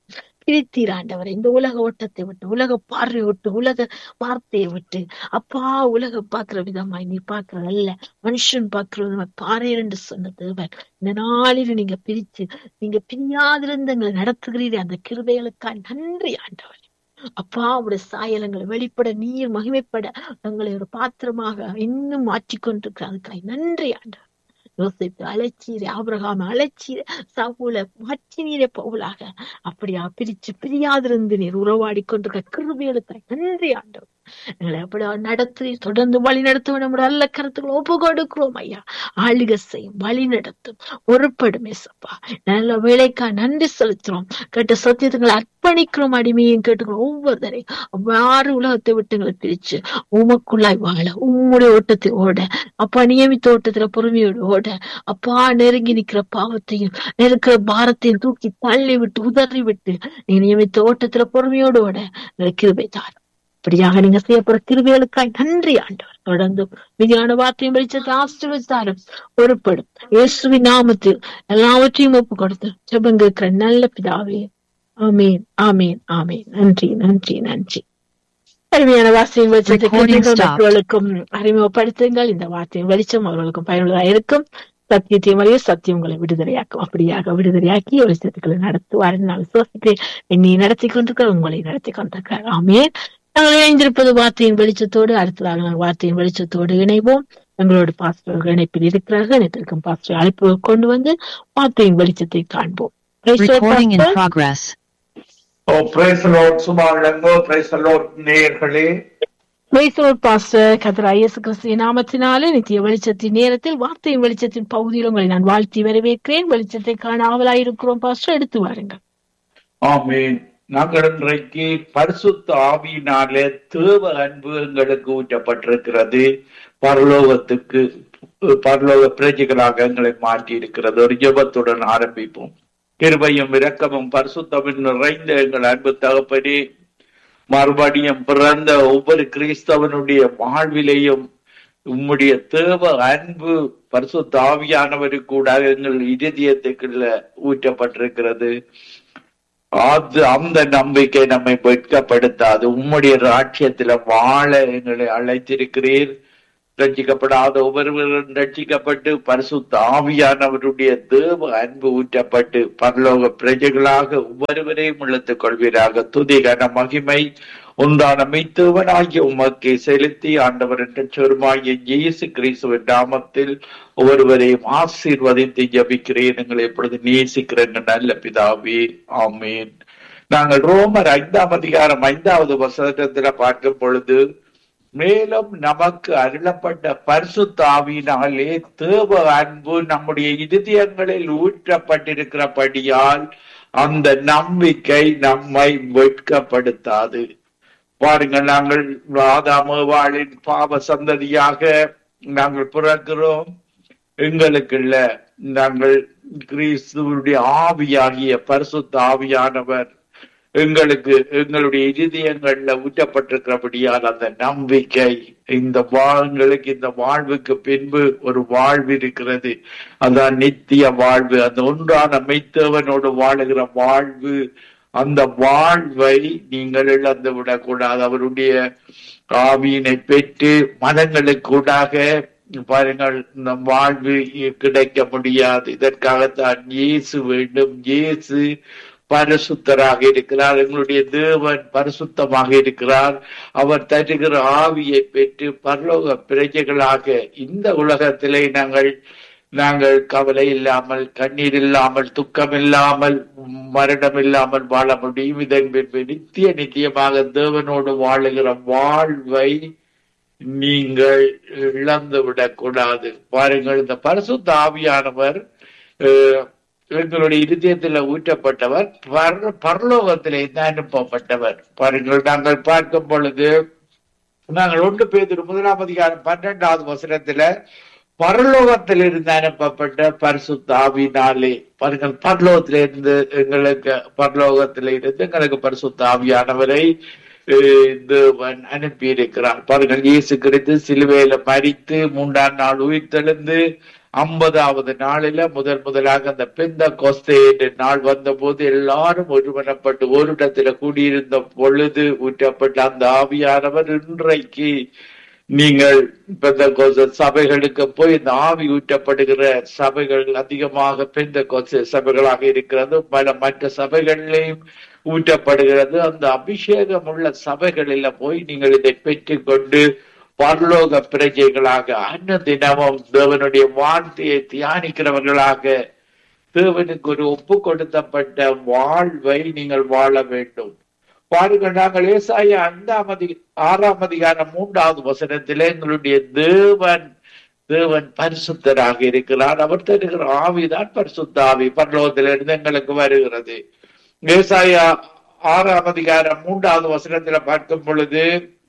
பிரித்தீர் ஆண்டவர் இந்த உலக ஓட்டத்தை விட்டு உலக பார்வை விட்டு உலக வார்த்தையை விட்டு அப்பா உலக பார்க்கிற விதமாய் நீ பார்க்கிற அல்ல மனுஷன் பார்க்கிற விதமாய் பாறையர் என்று சொன்ன தேவன் இந்த நாளில் நீங்க பிரிச்சு நீங்க பிரியாதிருந்து எங்களை நடத்துகிறீரே அந்த கிருபைகளுக்காய் நன்றி ஆண்டவர் அப்பா உடைய சாயலங்களை வெளிப்பட நீர் மகிமைப்பட தங்களை ஒரு பாத்திரமாக இன்னும் மாற்றிக்கொண்டிருக்கிற அதுக்காய் நன்றி ஆண்டவர் யோசிப்பு அழைச்சீரே ஆபிரகாம அழைச்சீரே சவுல மாற்றினீரே பவுலாக அப்படியா பிரிச்சு பிரியாதிருந்து நீர் உறவாடி கொண்டிருக்க கிருபிகளுக்காய் நன்றி ஆண்டவர் எங்களை எப்படி நடத்தி தொடர்ந்து வழி நடத்தும் நம்முடைய நல்ல கருத்துக்களை ஒப்பு கொடுக்கிறோம் ஐயா ஆளுக செய்யும் வழி நடத்தும் பொறுப்படும் ஏசப்பா நல்ல வேலைக்கா நன்றி செலுத்துறோம் கேட்ட சத்தியத்துங்களை அர்ப்பணிக்கிறோம் அடிமையும் கேட்டுக்கிறோம் ஒவ்வொருத்தரையும் அவ்வாறு உலகத்தை விட்டுங்களை பிரிச்சு உமக்குள்ளாய் வாழ உம்முடைய ஓட்டத்தை ஓட அப்பா நியமித்த ஓட்டத்துல பொறுமையோடு ஓட அப்பா நெருங்கி நிக்கிற பாவத்தையும் நெருக்கிற பாரத்தையும் தூக்கி தள்ளி விட்டு உதறி விட்டு நீ நியமித்த ஓட்டத்துல பொறுமையோடு ஓட கிருபை தார் இப்படியாக நீங்க செய்யப்படுற கிருபைகளுக்காய் நன்றி ஆண்டவர் தொடர்ந்து விஞ்ஞான வார்த்தையும் வெளிச்சத்தை ஆசிர்வதித்தாரும் பொறுப்படும் இயேசுவின் நாமத்தில் எல்லாவற்றையும் ஒப்பு கொடுத்து ஜெபம் கேட்கிற நல்ல பிதாவே ஆமீன் ஆமீன் ஆமீன் நன்றி நன்றி நன்றி அருமையான வார்த்தையின் வெளிச்சத்தை Recording கேட்டீர்கள். stopped. மற்றவர்களுக்கும் அறிமுகப்படுத்துங்கள் இந்த வார்த்தையின் வெளிச்சம் அவர்களுக்கும் பயனுள்ளதாக இருக்கும் சத்தியத்தையும் வழியே சத்தியம் உங்களை விடுதலையாக்கும் அப்படியாக விடுதலையாக்கி வெளிச்சத்துக்களை நடத்துவார் நான் விசுவாசிக்கிறேன் என்னை நடத்தி கொண்டிருக்கிற உங்களை நடத்தி கொண்டிருக்கிறார் ஆமேன் நாங்கள் இணைந்திருப்பது வார்த்தையின் வெளிச்சத்தோடு அடுத்ததாக நாங்கள் வார்த்தையின் வெளிச்சத்தோடு இணைவோம் எங்களோட பாஸ்டர்கள் இணைப்பில் இருக்கிறார்கள் இணைப்பிற்கும் பாஸ்டர் அழைப்பு கொண்டு வந்து வார்த்தையின் வெளிச்சத்தை காண்போம் Praise the Lord, Recording in Pastor. progress. Oh praise lord சும்மா விளங்கோ பிரைஸ் லார்ட் நேயர்களே Praise the Lord, Pastor. கர்த்தராகிய இயேசு கிறிஸ்துவின் நாமத்தினாலே நித்திய வெளிச்சத்தின் நேரத்தில் வார்த்தையின் வெளிச்சத்தின் பகுதியில் உங்களை நான் வாழ்த்தி வரவேற்கிறேன் வெளிச்சத்தை காண ஆவலாயிருக்கிறோம் பாஸ்டர் எடுத்து வாருங்கள் ஆமீன் நாங்கள் இன்றைக்கு பரிசுத்த ஆவியினாலே தேவ அன்பு எங்களுக்கு ஊற்றப்பட்டிருக்கிறது பரலோகத்துக்கு பரலோக பிரஜைகளாக எங்களை மாற்றி இருக்கிறது ஒரு ஜெபத்துடன் ஆரம்பிப்போம் கிருபையும் இரக்கமும் பரிசுத்தமும் நிறைந்த எங்கள் அன்பு தகப்பனே மறுபடியும் பிறந்த ஒவ்வொரு கிறிஸ்தவனுடைய வாழ்விலையும் உம்முடைய தேவ அன்பு பரிசுத்த ஆவியானவருக்கு கூட எங்கள் இதயத்துக்குள்ள ஊற்றப்பட்டிருக்கிறது அது அந்த நம்பிக்கை நம்மை வெட்கப்படுத்தாது உம்முடைய ராட்சியத்துல வாழ எங்களை அழைத்திருக்கிறீர் ரட்சிக்கப்படாத ஒவ்வொருவரும் ரட்சிக்கப்பட்டு பரிசுத்த ஆவியானவருடைய தேவ அன்பு ஊற்றப்பட்டு பரலோக பிரஜைகளாக ஒவ்வொருவரையும் இழுத்துக் கொள்வீராக துதி கன மகிமை உண்டான மெய்த்தேவனாகிய உமக்கை செலுத்தி ஆண்டவர் என்ற சொருமாகிய இயேசு கிறிஸ்துவின் நாமத்தில் ஒவ்வொருவரையும் ஆசீர்வதித்து ஜபிக்கிறேன் எங்களை எப்பொழுது நேசிக்கிற எங்கள் நல்ல பிதாவே ஆமீன் நாங்கள் ரோமர் ஐந்தாம் அதிகாரம் ஐந்தாவது வசனத்துல பார்க்கும் பொழுது மேலும் நமக்கு அருளப்பட்ட பரிசுத்த ஆவியினாலே தேவ அன்பு நம்முடைய இருதயங்களில் ஊற்றப்பட்டிருக்கிறபடியால் அந்த நம்பிக்கை நம்மை வெட்கப்படுத்தாது பாருங்கள் நாங்கள் ஆதாமவாளின் பாவ சந்ததியாக நாங்கள் பிறக்கிறோம் எங்களுக்குள்ள நாங்கள் கிறிஸ்துவனுடைய ஆவியாகிய பரிசுத்த ஆவியானவர் எங்களுக்கு எங்களுடைய இருதயங்கள்ல ஊற்றப்பட்டிருக்கிறபடியால் அந்த நம்பிக்கை இந்த வாழ்ங்களுக்கு இந்த வாழ்வுக்கு பின்பு ஒரு வாழ்வு இருக்கிறது அதான் நித்திய வாழ்வு அந்த ஒன்றான மெய்த்தவனோடு வாழுகிற வாழ்வு அந்த வாழ்வை நீங்கள் இழந்து விடக்கூடாது அவருடைய ஆவியினை பெற்று மதங்களுக்கூடாக பாருங்கள் இந்த வாழ்வு கிடைக்க முடியாது இதற்காகத்தான் இயேசு வேண்டும் இயேசு பரிசுத்தராக இருக்கிறார் எங்களுடைய தேவன் பரிசுத்தமாக இருக்கிறார் அவர் தருகிற ஆவியை பெற்று பரலோக பிரஜைகளாக இந்த உலகத்திலே நாங்கள் நாங்கள் கவலை இல்லாமல் கண்ணீர் இல்லாமல் துக்கம் இல்லாமல் மரணம் இல்லாமல் வாழ முடியும் இதன் பின்பு நித்திய நித்தியமாக தேவனோடு வாழுகிற வாழ்வை நீங்கள் இழந்து விடக்கூடாது பாருங்கள் இந்த பரிசுத்த ஆவியானவர் அஹ், எங்களுடைய இருதயத்தில் ஊற்றப்பட்டவர் பர பரலோகத்திலே தான் அனுப்பப்பட்டவர் பாருங்கள் நாங்கள் பார்க்கும் பொழுது நாங்கள் ஒன்று பேர் முதலாம் அதிகாரம் பன்னெண்டாவது வசனத்துல பரலோகத்தில் இருந்து அனுப்பப்பட்ட பரிசுத்த ஆவினாலே பாருங்கள் பரலோகத்தில இருந்து எங்களுக்கு பரலோகத்தில இருந்து எங்களுக்கு பரிசுத்த ஆவியானவரை அஹ், தேவன் அனுப்பி இருக்கிறார் பாருங்கள் இயேசு கிறிஸ்து சிலுவையில மரித்து மூன்றாம் நாள் உயிர்த்தெழுந்து ஐம்பதாவது நாளில முதல் முதலாக அந்த பெந்த கோஸ்தே என்ற நாள் வந்த போது எல்லாரும் ஒருமனப்பட்டு ஒரு இடத்துல கூடியிருந்த பொழுது ஊற்றப்பட்ட அந்த ஆவியானவர் இன்றைக்கு நீங்கள் பெந்த கோச சபைகளுக்கு போய் இந்த ஆவி ஊற்றப்படுகிற சபைகள் அதிகமாக பெந்த கோச சபைகளாக இருக்கிறது பல மற்ற சபைகளிலேயும் ஊற்றப்படுகிறது அந்த அபிஷேகம் உள்ள சபைகளில போய் நீங்கள் இதை பெற்றுக்கொண்டு பரலோக பிரஜைகளாக அன்ன தினமும் தேவனுடைய வார்த்தையை தியானிக்கிறவர்களாக தேவனுக்கு ஒரு ஒப்பு கொடுத்தப்பட்ட வாழ்வை நீங்கள் வாழ வேண்டும் பாருங்கள் நாங்கள் ஏசாய ஐந்தாம் அதி ஆறாம் அதிகாரம் மூன்றாவது வசனத்திலே எங்களுடைய தேவன் தேவன் பரிசுத்தராக இருக்கிறார் அவர் தருகிற ஆவிதான் பரிசுத்த ஆவி பரலோகத்திலிருந்து எங்களுக்கு வருகிறது ஏசாயா ஆறாம் அதிகாரம் மூன்றாவது வசனத்துல பார்க்கும் பொழுது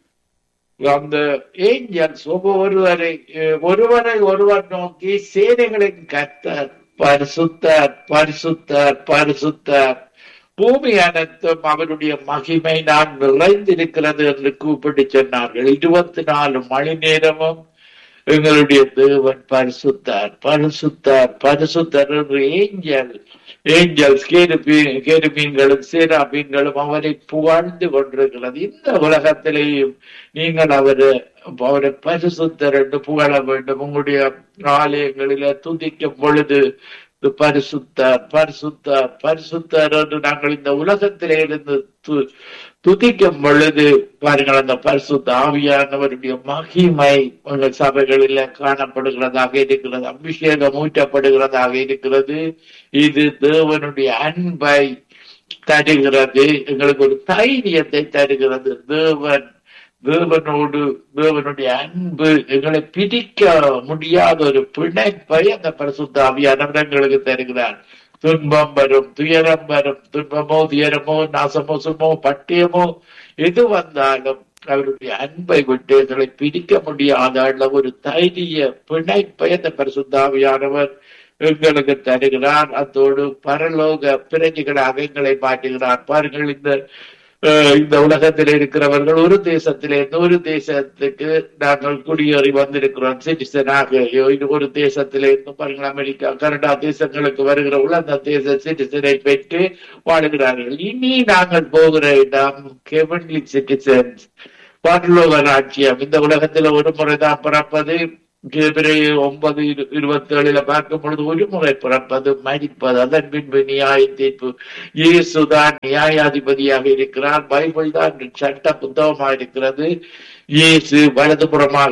அந்த ஏஞ்சல்ஸ் ஒவ்வொருவரை ஒருவரை ஒருவர் நோக்கி சேனைகளின் கர்த்தர் பரிசுத்தர் பரிசுத்தர் பரிசுத்தர் பூமி அனைத்தும் அவருடைய மகிமை நான் நிறைந்திருக்கிறது என்று கூப்பிட்டு சொன்னார்கள் இருபத்தி நாலு மணி நேரமும் எங்களுடைய தேவன் பரிசுத்தார் பரிசுத்தார் பரிசுத்தர் என்று ஏஞ்சல் ஏஞ்சல்ஸ் கேருபீன்களும் சேராபீன்களும் அவரை புகழ்ந்து கொண்டிருக்கிறது இந்த உலகத்திலேயும் நீங்கள் அவரு அவரை பரிசுத்தர் என்று புகழ வேண்டும் உங்களுடைய ஆலயங்களில துதிக்கும் பொழுது பரிசுத்தார் பரிசுத்தார் பரிசுத்தார் என்று நாங்கள் இந்த உலகத்திலே இருந்து துதிக்கும் பொழுது பாருங்கள் அந்த பரிசுத்த ஆவியானவருடைய மகிமை உங்கள் சபைகளில காணப்படுகிறதாக இருக்கிறது அபிஷேகம் ஊற்றப்படுகிறதாக இருக்கிறது இது தேவனுடைய அன்பை தருகிறது எங்களுக்கு ஒரு தைரியத்தை தருகிறது தேவன் தேவனோடு தேவனுடைய அன்பு எங்களை பிரிக்க முடியாத ஒரு பிணைப்பை அந்த பரிசுத்த ஆவியானவர் எங்களுக்கு தருகிறார் துன்பம் வரும் துயரம் வரும் துன்பமோ துயரமோ நாசமோ சுமோ பட்டியமோ எது வந்தாலும் அவருடைய அன்பை விட்டு எங்களை பிரிக்க முடியாத அளவு ஒரு தைரிய பிணைப்பை அந்த பரிசுத்தாவியானவர் எங்களுக்கு தருகிறார் அதோடு பரலோக பிரஜைகளாக எங்களை மாற்றுகிறார் பாருங்கள் இந்த இந்த உலகத்தில் இருக்கிறவர்கள் ஒரு தேசத்திலிருந்து ஒரு தேசத்துக்கு நாங்கள் குடியேறி வந்திருக்கிறோம் சிட்டிசனாக ஒரு தேசத்திலிருந்து பாருங்கள் அமெரிக்கா கனடா தேசங்களுக்கு வருகிற அந்த தேச சிட்டிசனை பெற்று வாழுகிறார்கள் இனி நாங்கள் போகிற இடம் கெவன்லி சிட்டிசன்ஸ் பரலோக ராட்சியம் இந்த உலகத்துல ஒரு முறைதான் பிறப்பது ஒன்பது இருபத்தி ஏழுல பார்க்கும் பொழுது ஒரு முறை பிறப்பது மடிப்பது அதன் பின்பு நியாய தீர்ப்பு இயேசுதான் நியாயாதிபதியாக இருக்கிறார் பைபிள் தான் சட்ட புத்தகமாக இருக்கிறது இயேசு வலதுபுறமாக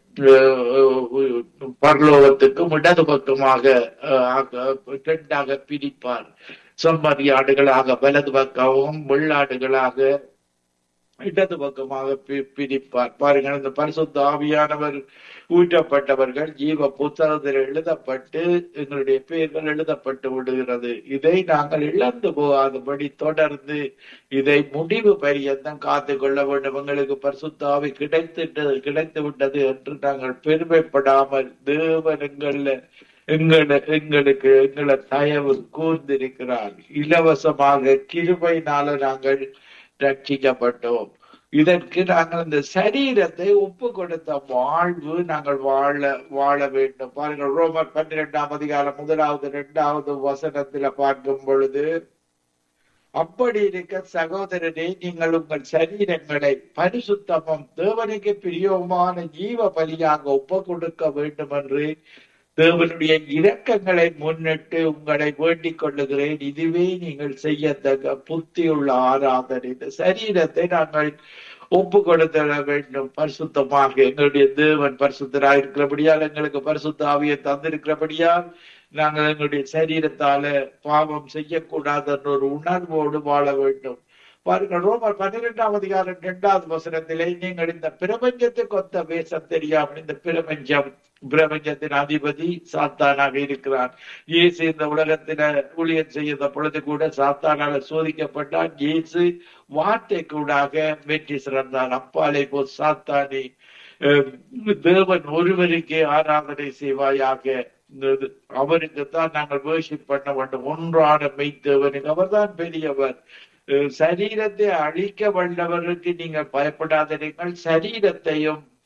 பரலோகத்துக்கும் இடது பக்கமாக இரண்டாக பிரிப்பார் செம்மறி ஆடுகளாக வலது பக்கமும் வெள்ளாடுகளாக இடது பக்கமாக பிரிப்பார் பாருங்கள் இந்த பரிசுத்த ஆவியானவர் ஊற்றப்பட்டவர்கள் ஜீவ புத்தகத்தில் எழுதப்பட்டு எங்களுடைய பெயர்கள் எழுதப்பட்டு விடுகிறது இதை நாங்கள் இழந்து போகாதபடி தொடர்ந்து இதை முடிவு பரியந்தம் காத்து கொள்ள வேண்டும் எங்களுக்கு பரிசுத்தாவி கிடைத்துட்டது கிடைத்து விட்டது என்று நாங்கள் பெருமைப்படாமல் தேவன் எங்கள்ல எங்கள எங்களுக்கு எங்களை தயவு கூர்ந்திருக்கிறார் இலவசமாக கிருபையினால நாங்கள் ரட்சிக்கப்பட்டோம் இதற்கு நாங்கள் இந்த சரீரத்தை ஒப்பு கொடுத்த வாழ்வு நாங்கள் வாழ வாழ வேண்டும் பாருங்கள் ரோமர் பன்னிரெண்டாம் அதிகாரம் முதலாவது இரண்டாவது வசனத்துல பார்க்கும் பொழுது அப்படி இருக்க சகோதரனே நீங்கள் உங்கள் சரீரங்களை பரிசுத்தமும் தேவனுக்கு பிரியமான ஜீவ பலியாக ஒப்பு கொடுக்க வேண்டும் என்று தேவனுடைய இரக்கங்களை முன்னிட்டு உங்களை வேண்டிக் கொள்ளுகிறேன் இதுவே நீங்கள் செய்யத்தக்க புத்தியுள்ள ஆராதனை இந்த சரீரத்தை நாங்கள் ஒப்பு கொடுத்த வேண்டும் பரிசுத்தமாக எங்களுடைய தேவன் பரிசுத்தராக இருக்கிறபடியால் எங்களுக்கு பரிசுத்த ஆவியை தந்திருக்கிறபடியால் நாங்கள் எங்களுடைய சரீரத்தால பாவம் செய்யக்கூடாது என்ற ஒரு உணர்வோடு வாழ வேண்டும் பாருங்கள் ரோமர் பன்னிரெண்டாம் அதிகாரம் இரண்டாவது வசனத்திலே நீங்கள் இந்த பிரபஞ்சத்துக்கு ஒத்த வேஷம் தெரியாமல் இந்த பிரபஞ்சம் பிரபஞ்சத்தின் அதிபதி சாத்தானாக இருக்கிறான் இயேசு இந்த உலகத்தில ஊழியர் செய்த பொழுது கூட சாத்தானால சோதிக்கப்பட்டான் இயேசு வார்த்தை கூடாக வெற்றி சிறந்தான் அப்பாலே போ சாத்தானே தேவன் ஒருவருக்கே ஆராதனை செய்வாயாக அவருக்கு தான் நாங்கள் வேர்ஷிப் பண்ண வேண்டும் ஒன்றான மெய்த்தேவனுக்கு அவர்தான் பெரியவர் சரீரத்தை அழிக்க வல்லவருக்கு நீங்கள் பயப்படாதீர்கள் சரீரத்தையும்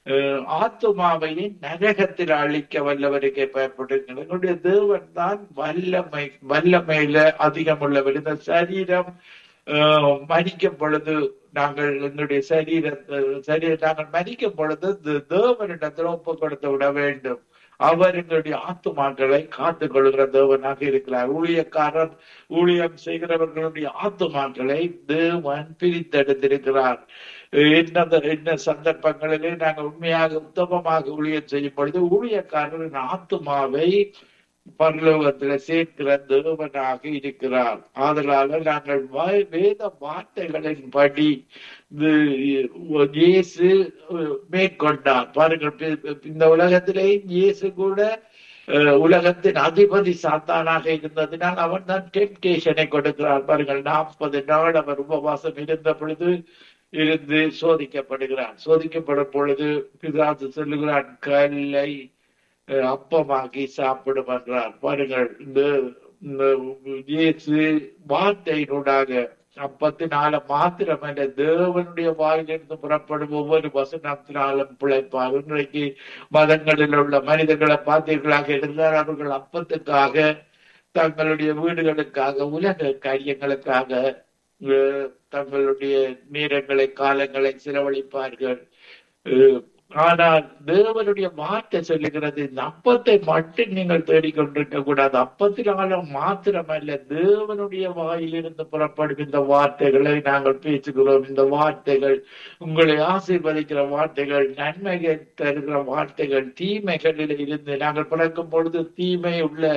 அஹ், ஆத்துமாவையும் நரகத்தில் அழிக்க வல்லவருக்கே பயப்படுங்கள் எங்களுடைய தேவன் தான் வல்லமை வல்லமையில அதிகம் உள்ளவர் இந்த சரீரம் அஹ், மரிக்கும் பொழுது நாங்கள் எங்களுடைய சரீரத்தை சரீர நாங்கள் மரிக்கும் பொழுது தே- தேவனிடத்தில் ஒப்பு கொடுத்து விட வேண்டும் அவர் எங்களுடைய ஆத்துமாக்களை காத்துக் கொள்கிற தேவனாக இருக்கிறார் ஊழியக்காரர் ஊழியம் செய்கிறவர்களுடைய ஆத்துமாக்களை தேவன் பிரித்தெடுத்திருக்கிறார் என்ன என்ன சந்தர்ப்பங்களிலே நாங்கள் உண்மையாக உத்தமமாக ஊழியம் செய்யும் பொழுது ஊழியக்காரரின் ஆத்துமாவை பரலோகத்துல சேர்க்கிற தேவனாக இருக்கிறார் ஆதலால நாங்கள் வ- வேத வார்த்தைகளின்படி இது இயேசு மேற்கொண்டார் பாருங்கள் பி- பி- இந்த உலகத்திலே இயேசு கூட அஹ், உலகத்தின் அதிபதி சாத்தானாக இருந்ததினால் அவன் தான் டெம்டேஷனை கொடுக்கிறார் பாருங்கள் நாற்பது நாள் அவர் உபவாசம் இருந்த பொழுது இருந்து சோதிக்கப்படுகிறார் சோதிக்கப்படும் பொழுது பிதாசு சொல்லுகிறான் கல்லை அஹ், அப்பமாக்கி சாப்பிடும் என்றார் பாருங்கள் இந்த இந்த இயேசு வார்த்தையினூடாக அப்பத்தினால மாத்திரமல்ல தேவனுடைய வாயிலிருந்து புறப்படும் ஒவ்வொரு வசனத்தினாலும் பிழைப்பார் இன்றைக்கு மதங்களில் உள்ள மனிதர்களை பார்த்தீர்களாக இருந்தால் அவர்கள் அப்பத்துக்காக தங்களுடைய வீடுகளுக்காக உலக காரியங்களுக்காக அஹ், தங்களுடைய நேரங்களை காலங்களை செலவழிப்பார்கள் அஹ், ஆனால் தேவனுடைய வார்த்தை சொல்லுகிறது இந்த அப்பத்தை மட்டும் நீங்கள் தேடிக்கொண்டிருக்க கூடாது அப்பத்தினாலும் மாத்திரமல்ல தேவனுடைய வாயிலிருந்து புறப்படும் இந்த வார்த்தைகளை நாங்கள் பேசுகிறோம் இந்த வார்த்தைகள் உங்களை ஆசீர்வதிக்கிற வார்த்தைகள் நன்மைகள் தருகிற வார்த்தைகள் தீமைகளில் இருந்து நாங்கள் பிறக்கும் பொழுது தீமை உள்ள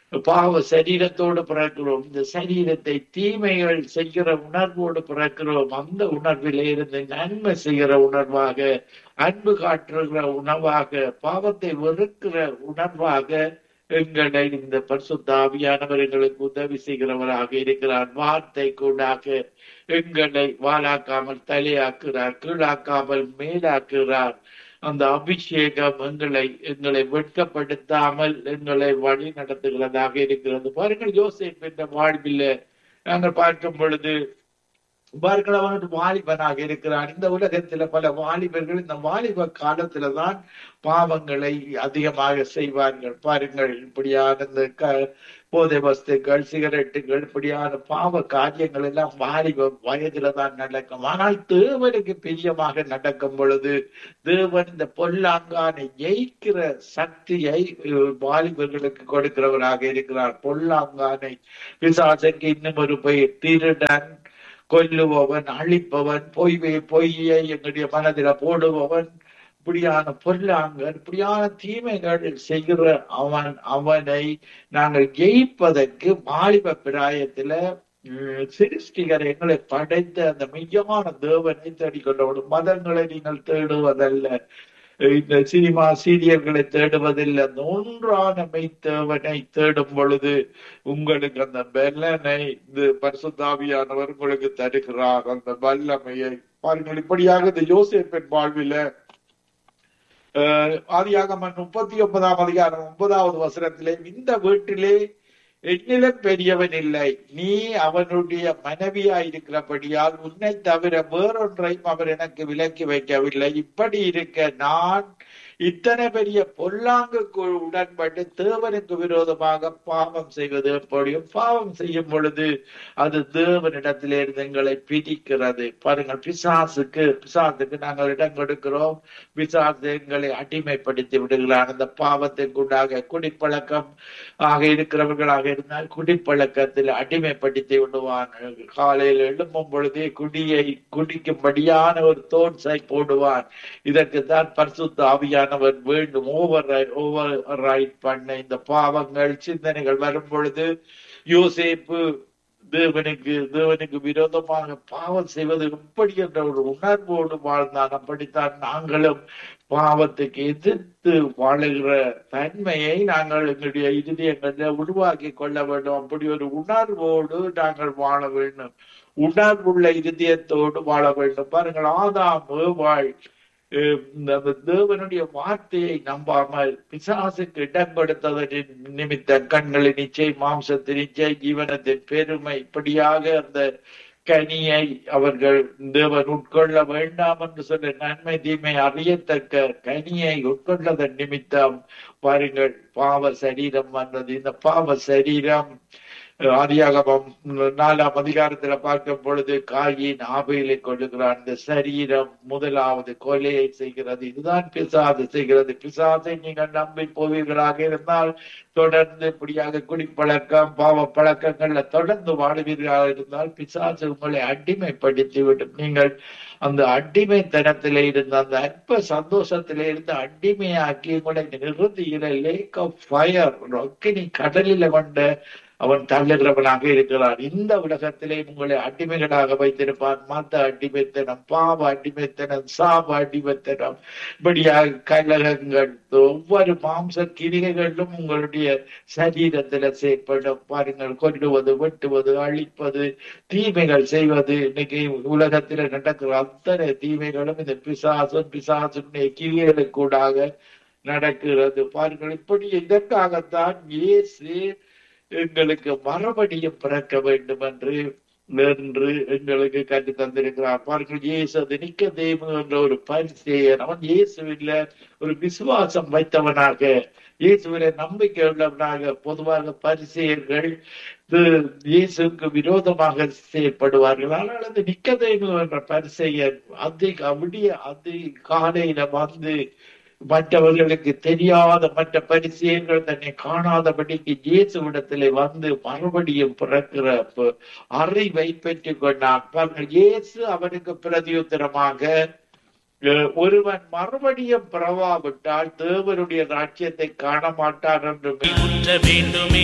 பாவ சரீரத்தோடு பிறக்கிறோம் இந்த சரீரத்தை தீமைகள் செய்கிற உணர்வோடு பிறக்கிறோம் அந்த உணர்விலே இருந்து நன்மை செய்கிற உணர்வாக அன்பு காட்டுகிற உணவாக பாவத்தை வெறுக்கிற உணர்வாக எங்களை இந்த பரிசுத்த ஆவியானவர் எங்களுக்கு உதவி செய்கிறவராக இருக்கிறார் வார்த்தை கூடாக எங்களை வாழாக்காமல் தலையாக்குறார் கீழாக்காமல் மேலாக்குறார் அந்த அபிஷேகம் எங்களை எங்களை வெட்கப்படுத்தாமல் எங்களை வழி நடத்துகிறதாக இருக்கிறது பாருங்கள் யோசேப் என்ற வாழ்வில் நாங்கள் பார்க்கும் பொழுது பாருங்கள் அவன் ஒரு வாலிபனாக இருக்கிறான் இந்த உலகத்துல பல வாலிபர்கள் இந்த வாலிப காலத்துலதான் பாவங்களை அதிகமாக செய்வார்கள் பாருங்கள் இப்படியான இந்த க போதை வஸ்துக்கள் சிகரெட்டுகள் இப்படியான பாவ காரியங்கள் எல்லாம் வாலிப வயதுல தான் நடக்கும் ஆனால் தேவனுக்கு பிரியமாக நடக்கும் பொழுது தேவன் இந்த பொல்லாங்கானை ஜெயிக்கிற சக்தியை அஹ், வாலிபர்களுக்கு கொடுக்கிறவராக இருக்கிறார் பொல்லாங்கானை பிசாசைக்கு இன்னும் ஒரு பெயர் திருடன் கொல்லுபவன் அழிப்பவன் பொய்வை பொய்யை எங்களுடைய மனதில போடுபவன் இப்படியான பொருளாங்கர் இப்படியான தீமைகள் செய்கிற அவன் அவனை நாங்கள் ஜெயிப்பதற்கு வாலிப பிராயத்துல உம், சிருஷ்டிகர் எங்களை படைத்த அந்த மெய்யான தேவனை தேடிக்கொள்ளவும் மதங்களை நீங்கள் தேடுவதல்ல இந்த சினிமா சீரியல்களை தேடுவதில்லை அந்த ஒன்றான மெய்த்தேவனை தேடும் பொழுது உங்களுக்கு அந்த பலனை இது பரிசுத்தாவியானவர் உங்களுக்கு தருகிறார் அந்த வல்லமையை பாருங்கள் இப்படியாக இந்த யோசேப்பின் வாழ்வில ஆதியாகமன் முப்பத்தி ஒன்பதாம் அதிகாரம் ஒன்பதாவது வசனத்திலே இந்த வீட்டிலே என்னிலும் பெரியவன் இல்லை நீ அவனுடைய மனைவியாயிருக்கிறபடியால் உன்னை தவிர வேறொன்றையும் அவர் எனக்கு விலக்கி வைக்கவில்லை இப்படி இருக்க நான் இத்தனை பெரிய பொல்லாங்கு உடன்பட்டு தேவனுக்கு விரோதமாக பாவம் செய்வது எப்படியும் பாவம் செய்யும் பொழுது அது தேவனிடத்திலே இருந்து எங்களை பிடிக்கிறது பாருங்கள் பிசாசுக்கு பிசாசுக்கு நாங்கள் இடம் கொடுக்கிறோம் பிசாசு எங்களை அடிமைப்படுத்தி விடுகிறார் அந்த பாவத்திற்கு உண்டாக குடிப்பழக்கம் ஆக இருக்கிறவர்களாக இருந்தால் குடிப்பழக்கத்தில் அடிமைப்படுத்தி விடுவான் காலையில் எழும்பும் பொழுதே குடியை குடிக்கும்படியான ஒரு தோன்சை போடுவான் இதற்கு தான் பரிசுத்த ஆவியானவர் வேண்டும் ஓவர் ஓவர் ரைட் பண்ண இந்த பாவங்கள் சிந்தனைகள் வரும் பொழுது யோசேப்பு தேவனுக்கு தேவனுக்கு விரோதமாக பாவம் செய்வது எப்படி என்ற ஒரு உணர்வோடு வாழ்ந்தான் அப்படித்தான் நாங்களும் பாவத்துக்கு எதிர்த்து வாழுகிற தன்மையை நாங்கள் எங்களுடைய இதயங்களில் உருவாக்கி கொள்ள வேண்டும் அப்படி ஒரு உணர்வோடு நாங்கள் வாழ வேண்டும் உணர்வுள்ள இருதயத்தோடு வாழ வேண்டும் பாருங்கள் ஆதாம் ஏவாள் அந்த தேவனுடைய வார்த்தையை நம்பாமல் பிசாசுக்கு இடம் கொடுத்ததன் நிமித்த கண்களின் நிச்சை மாம்சத்தின் நிச்சை ஜீவனத்தின் பெருமை இப்படியாக அந்த கனியை அவர்கள் தேவன் உட்கொள்ள வேண்டாம் என்று சொல்ல நன்மை தீமை அறியத்தக்க கனியை உட்கொண்டதன் நிமித்தம் பாருங்கள் பாவ சரீரம் வந்தது இந்த பாவ சரீரம் ஆதியாகமம் நாலாம் அதிகாரத்துல பார்க்கும் பொழுது காயின் ஆபையிலை கொள்ளுகிறான் இந்த சரீரம் முதலாவது கொலையை செய்கிறது இதுதான் பிசாது செய்கிறது பிசாசை நீங்கள் நம்பி போவீர்களாக இருந்தால் தொடர்ந்து இப்படியாக குடிப்பழக்கம் பாவ பழக்கங்கள்ல தொடர்ந்து வாழுவீர்களாக இருந்தால் பிசாசு உங்களை அடிமைப்படுத்தி விடும் நீங்கள் அந்த அடிமைத்தனத்திலே இருந்த அந்த அற்ப சந்தோஷத்திலே இருந்து அடிமையாக்கி உங்களை நிறுத்தியில லேக் ஆஃப் ஃபயர் அக்கினி கடலில கொண்ட அவன் தள்ளுகிறவனாக இருக்கிறான் இந்த உலகத்திலே உங்களை அடிமைகளாக வைத்திருப்பான் மத அடிமைத்தனம் பாவ அடிமைத்தனம் சாப அடிமைத்தனம் இப்படியாக கலகங்கள் ஒவ்வொரு மாம்ச கிரிகைகளிலும் உங்களுடைய சரீரத்துல செயற்படும் பாருங்கள் கொல்லுவது வெட்டுவது அழிப்பது தீமைகள் செய்வது இன்னைக்கு உலகத்துல நடக்கிற அத்தனை தீமைகளும் இந்த பிசாசும் பிசாசுடைய கிரிகளுக்கூடாக நடக்கிறது பாருங்கள் இப்படி இதற்காகத்தான் இயேசு எங்களுக்கு மறுபடியும் பிறக்க வேண்டும் என்று என்று எங்களுக்கு கற்று தந்திருக்கிறார் பாருங்கள் இயேசு அது நிக்க தெய்வம் என்ற ஒரு பரிசெயன் அவன் இயேசுவில ஒரு விசுவாசம் வைத்தவனாக இயேசுவில நம்பிக்கை உள்ளவனாக பொதுவாக பரிசெயர்கள் இயேசுக்கு விரோதமாக செயல்படுவார்கள் ஆனால் அது நிக்க தெய்வம் என்ற பரிசெயன் அதிக விடிய அதி காலையில வந்து மற்றவர்களுக்கு தெரியாத மற்ற பரிசயங்கள் தன்னை காணாதபடிக்கு இயேசுவிடத்திலே வந்து மறுபடியும் பிறக்கிற அறிவை பெற்றுக் கொண்டான் பாருங்கள் இயேசு அவனுக்கு பிரதியுத்தரமாக ஒருவன் மறுபடியும் பிறவாவிட்டால் தேவனுடைய ராஜ்யத்தை காண மாட்டான் என்று வேண்டுமே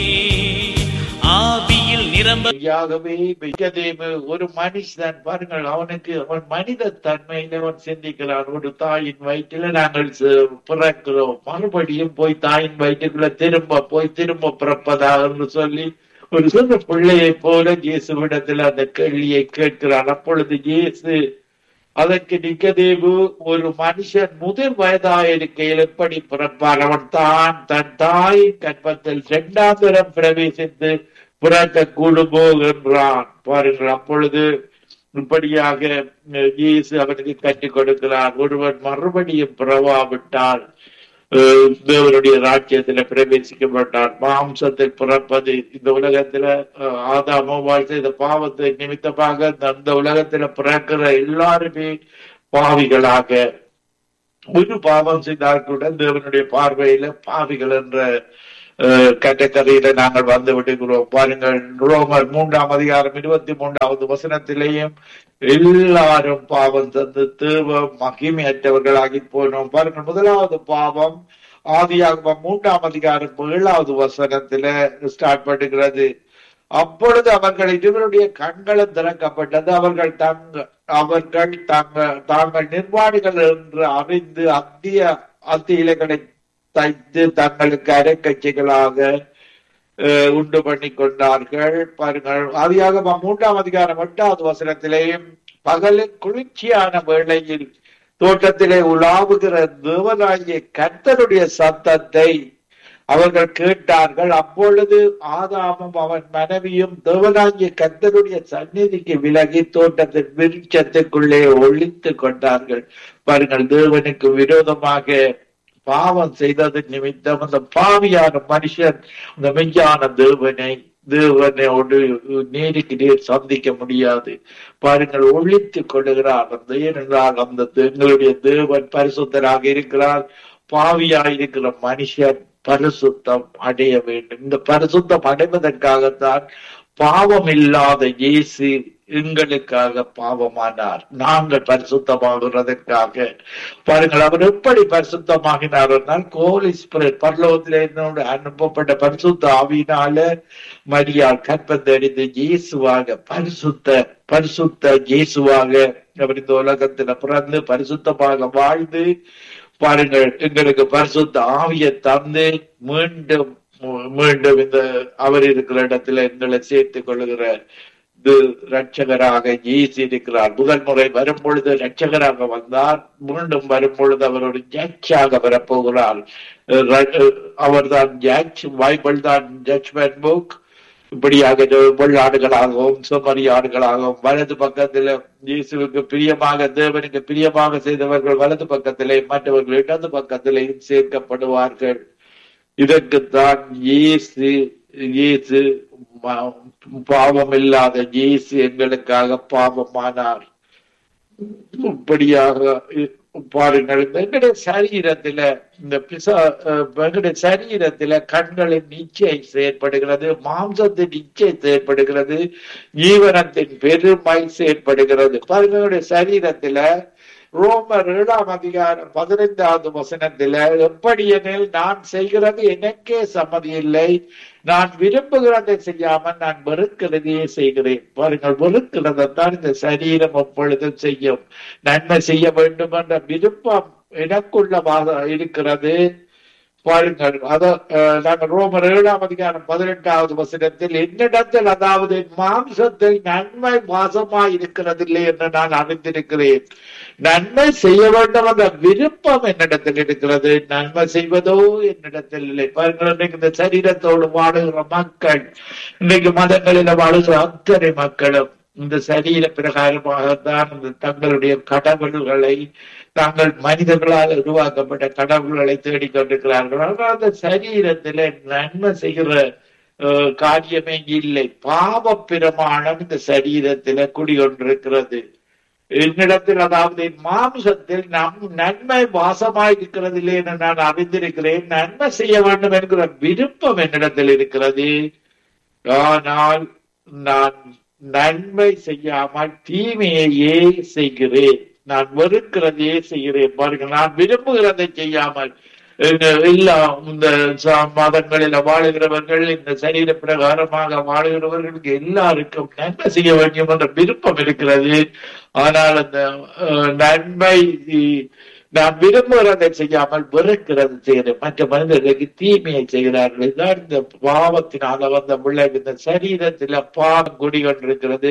ஆவியில் நிரம்ப மெய்யாகவே மெய்யதேவு ஒரு மனுஷன் பாருங்கள் அவனுக்கு அவன் மனித தன்மையில அவன் சிந்திக்கிறான் ஒரு தாயின் வயிற்றுல நாங்கள் பிறக்கிறோம் மறுபடியும் போய் தாயின் வயிற்றுக்குள்ள திரும்ப போய் திரும்ப பிறப்பதா என்று சொல்லி ஒரு சின்ன பிள்ளையை போல இயேசுவிடத்துல அந்த கேள்வியை கேட்கிறான் அப்பொழுது இயேசு அதற்கு நிக்கதேவு ஒரு மனுஷன் முதல் வயதாயிருக்கையில் எப்படி பிறப்பார் அவன் தான் தன் தாயின் கற்பத்தில் இரண்டாம் தரம் பிரவேசித்து பிறக்க கூடுமோ என்றான் பாருங்கள் அப்பொழுது இப்படியாக இயேசு அவனுக்கு கற்றுக் கொடுக்கிறார் ஒருவன் மறுபடியும் பிறவாவிட்டால் தேவனுடைய ராஜ்யத்துல பிரவேசிக்கப்பட்டார் மாம்சத்தில் பிறப்பது இந்த உலகத்துல ஆதாமோவால் செய்த பாவத்தை நிமித்தமாக அந்த உலகத்துல பிறக்கிற எல்லாருமே பாவிகளாக ஒரு பாவம் செய்தால் கூட தேவனுடைய பார்வையில பாவிகள் என்ற கட்டக்கரையில நாங்கள் வந்து விடுகிறோம் பாருங்கள் ரோமர் மூன்றாம் அதிகாரம் இருபத்தி மூன்றாவது வசனத்திலேயும் எல்லாரும் பாவம் தந்து தேவ மகிமையற்றவர்களாகி போனோம் பாருங்கள் முதலாவது பாவம் ஆதியாக மூன்றாம் அதிகாரம் ஏழாவது வசனத்துல ஸ்டார்ட் பண்ணுகிறது அப்பொழுது அவர்கள் இருவருடைய கண்களும் திறக்கப்பட்டது அவர்கள் தங்க அவர்கள் தங்க தாங்கள் நிர்வாணிகள் என்று அறிந்து அத்திய அத்திய இலைகளை தைத்து தங்களுக்கு அரைக்கட்சிகளாக உண்டு பண்ணி கொண்டார்கள் பாருங்கள் ஆதியாக மூன்றாம் அதிகாரம் எட்டாவது வசனத்திலேயும் பகலில் குளிர்ச்சியான வேளையில் தோட்டத்திலே உலாவுகிற தேவனாகிய கர்த்தருடைய சத்தத்தை அவர்கள் கேட்டார்கள் அப்பொழுது ஆதாமும் அவன் மனைவியும் தேவனாகிய கர்த்தருடைய சந்நிதிக்கு விலகி தோட்டத்தின் விருட்சத்துக்குள்ளே ஒழித்து கொண்டார்கள் பாருங்கள் தேவனுக்கு விரோதமாக பாவம் செய்தது நிமித்தம் அந்த பாவியான மனுஷன் அந்த மெய்யான தேவனை தேவனோடு நேருக்கு நேர் சந்திக்க முடியாது பாருங்கள் ஒழித்து கொள்ளுகிறார் அந்த ஏனென்றால் அந்த எங்களுடைய தேவன் பரிசுத்தராக இருக்கிறார் பாவியாக இருக்கிற மனுஷன் பரிசுத்தம் அடைய வேண்டும் இந்த பரிசுத்தம் அடைவதற்காகத்தான் பாவம் இல்லாத இயேசு எங்களுக்காக பாவமானார் நாங்கள் பரிசுத்தமாகிறதற்காக பாருங்கள் அவர் எப்படி பரிசுத்தமாகினார் என்றால் கோலி ஸ்பிரிட் பரலோகத்திலே என்னோடு அனுப்பப்பட்ட பரிசுத்த ஆவியினால மரியாள் கற்பந்தறிந்து இயேசுவாக பரிசுத்த பரிசுத்த இயேசுவாக அவர் இந்த உலகத்துல பிறந்து பரிசுத்தமாக வாழ்ந்து பாருங்கள் எங்களுக்கு பரிசுத்த ஆவியை தந்து மீண்டும் மீண்டும் இந்த அவர் இருக்கிற இடத்துல எங்களை சேர்த்துக் கொள்ளுகிற ரட்சகராக இயேசு இருக்கிறார் முதல் முறை வரும் பொழுது ரட்சகராக வந்தார் மீண்டும் வரும் பொழுது அவர் ஒரு ஜட்ஜாக வரப்போகிறார் அவர் தான் ஜட்ஜ் பைபிள் தான் ஜட்ஜ்மெண்ட் புக் இப்படியாக வெள்ளாடுகளாகவும் செம்மறி ஆடுகளாகவும் வலது பக்கத்துல இயேசுவுக்கு பிரியமாக தேவனுக்கு பிரியமாக செய்தவர்கள் வலது பக்கத்திலே மற்றவர்கள் இடது பக்கத்திலேயும் சேர்க்கப்படுவார்கள் இதற்குத்தான் இயேசு இயேசு ம- பாவம் இல்லாத இயேசு எங்களுக்காக பாவமானார் இப்படியாக இ- பாருங்கள் இந்த எங்களுடைய சரீரத்தில இந்த பிசா அஹ், எங்களுடைய சரீரத்தில கண்களின் இச்சை செயற்படுகிறது மாம்சத்தின் இச்சை செயற்படுகிறது ஜீவனத்தின் பெருமை செயற்படுகிறது பாருங்க எங்களுடைய சரீரத்தில ரோமர் ஏழாம் அதிகாரம் பதினைந்தாவது வசனத்தில எப்படி எனில் நான் செய்கிறது எனக்கே சம்மதி இல்லை நான் விரும்புகிறதை செய்யாமல் நான் வெறுக்கிறதையே செய்கிறேன் பாருங்கள் வெறுக்கிறதைத்தான் இந்த சரீரம் எப்பொழுதும் செய்யும் நன்மை செய்ய வேண்டும் என்ற விருப்பம் எனக்குள்ளமாக இருக்கிறது பாருங்கள் அத அஹ், நாங்கள் ரோமர் ஏழாம் அதிகாரம் பதினெட்டாவது வசனத்தில் என்னிடத்தில் அதாவது என் மாம்சத்தில் நன்மை வாசமாய் இருக்கிறதில்லை என்று நான் அறிந்திருக்கிறேன் நன்மை செய்ய வேண்டும் என்ற விருப்பம் என்னிடத்தில் இருக்கிறது நன்மை செய்வதோ என்னிடத்தில் இல்லை பாருங்கள் இன்றைக்கு இந்த சரீரத்தோடு வாழுகிற மக்கள் இன்றைக்கு மதங்களில வாழுகிற அத்தனை மக்களும் இந்த சரீர பிரகாரமாகத்தான் இந்த தங்களுடைய கடவுள்களை தாங்கள் மனிதர்களால் உருவாக்கப்பட்ட கடவுள்களை தேடிக்கொண்டிருக்கிறார்கள் ஆனால் அந்த சரீரத்தில நன்மை செய்கிற அஹ், காரியமே இல்லை பாவ பிரமாணம் இந்த சரீரத்தில குடிகொண்டிருக்கிறது என்னிடத்தில் அதாவது என் மாம்சத்தில் நம் நன்மை வாசமாய் இருக்கிறது இல்லை என்று நான் அறிந்திருக்கிறேன் நன்மை செய்ய வேண்டும் என்கிற விருப்பம் என்னிடத்தில் இருக்கிறது ஆனால் நான் நன்மை செய்யாமல் தீமையையே செய்கிறேன் நான் வெறுக்கிறதையே செய்கிறேன் பாருங்க நான் விரும்புகிறதை செய்யாமல் இந்த எல்லா இந்த ச- மதங்களில வாழுகிறவர்கள் இந்த சரீர பிரகாரமாக வாழுகிறவர்களுக்கு எல்லாருக்கும் நன்மை செய்ய வேண்டும் என்ற விருப்பம் இருக்கிறது ஆனால் அந்த அஹ், நன்மை நான் விரும்புகிறதை செய்யாமல் வெறுக்கிறது செய்கிறேன் மற்ற மனிதர்களுக்கு தீமையை செய்கிறார்கள் இதுதான் இந்த பாவத்தினால வந்த விளைவு இந்த சரீரத்தில பாவம் குடிகொண்டிருக்கிறது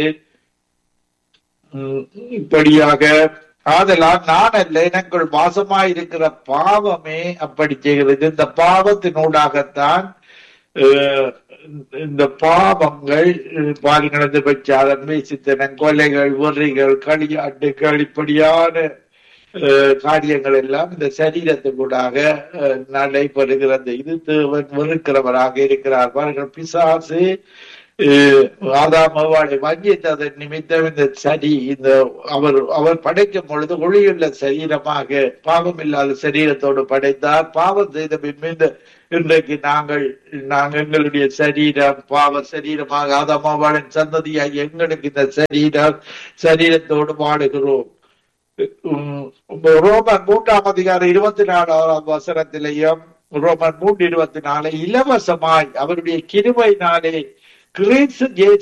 உம், இப்படியாக ஆதலால் நான் அல்ல எனக்குள் வாசமாய் இருக்கிற பாவமே அப்படி செய்கிறது இந்த பாவத்தினூடாகத்தான் அஹ், இந்த பாவங்கள் அஹ், பாருங்களது பச்சாதம் வீசித்தனம் கொலைகள் உரிகள் களியாட்டுகள் இப்படியான அஹ், காரியங்கள் எல்லாம் இந்த சரீரத்துக்கூடாக அஹ், நடைபெறுகிறது இது தேவன் வெறுக்கிறவராக இருக்கிறார் பாருங்கள் பிசாசு அஹ், ஆதாம் அவ்வாளை வஞ்சித்ததன் நிமித்தம் இந்த சரி இந்த அவர் அவர் படைக்கும் பொழுது ஒளியுள்ள சரீரமாக பாவம் இல்லாத சரீரத்தோடு படைத்தார் பாவம் செய்த பின்பு இன்றைக்கு நாங்கள் நாங்கள் எங்களுடைய சரீரம் பாவ சரீரமாக ஆதாம் அவ்வாளின் சந்ததியாய் எங்களுக்கு இந்த சரீரம் சரீரத்தோடு வாடுகிறோம் உம் ரோமன் மூன்றாம் அதிகாரம் இருபத்தி நாலாவது வசனத்திலேயும் ரோமன் மூன்று இருபத்தி நாலு இலவசமாய் அவருடைய கிருபையினாலே கிறிஸ்து இயேசு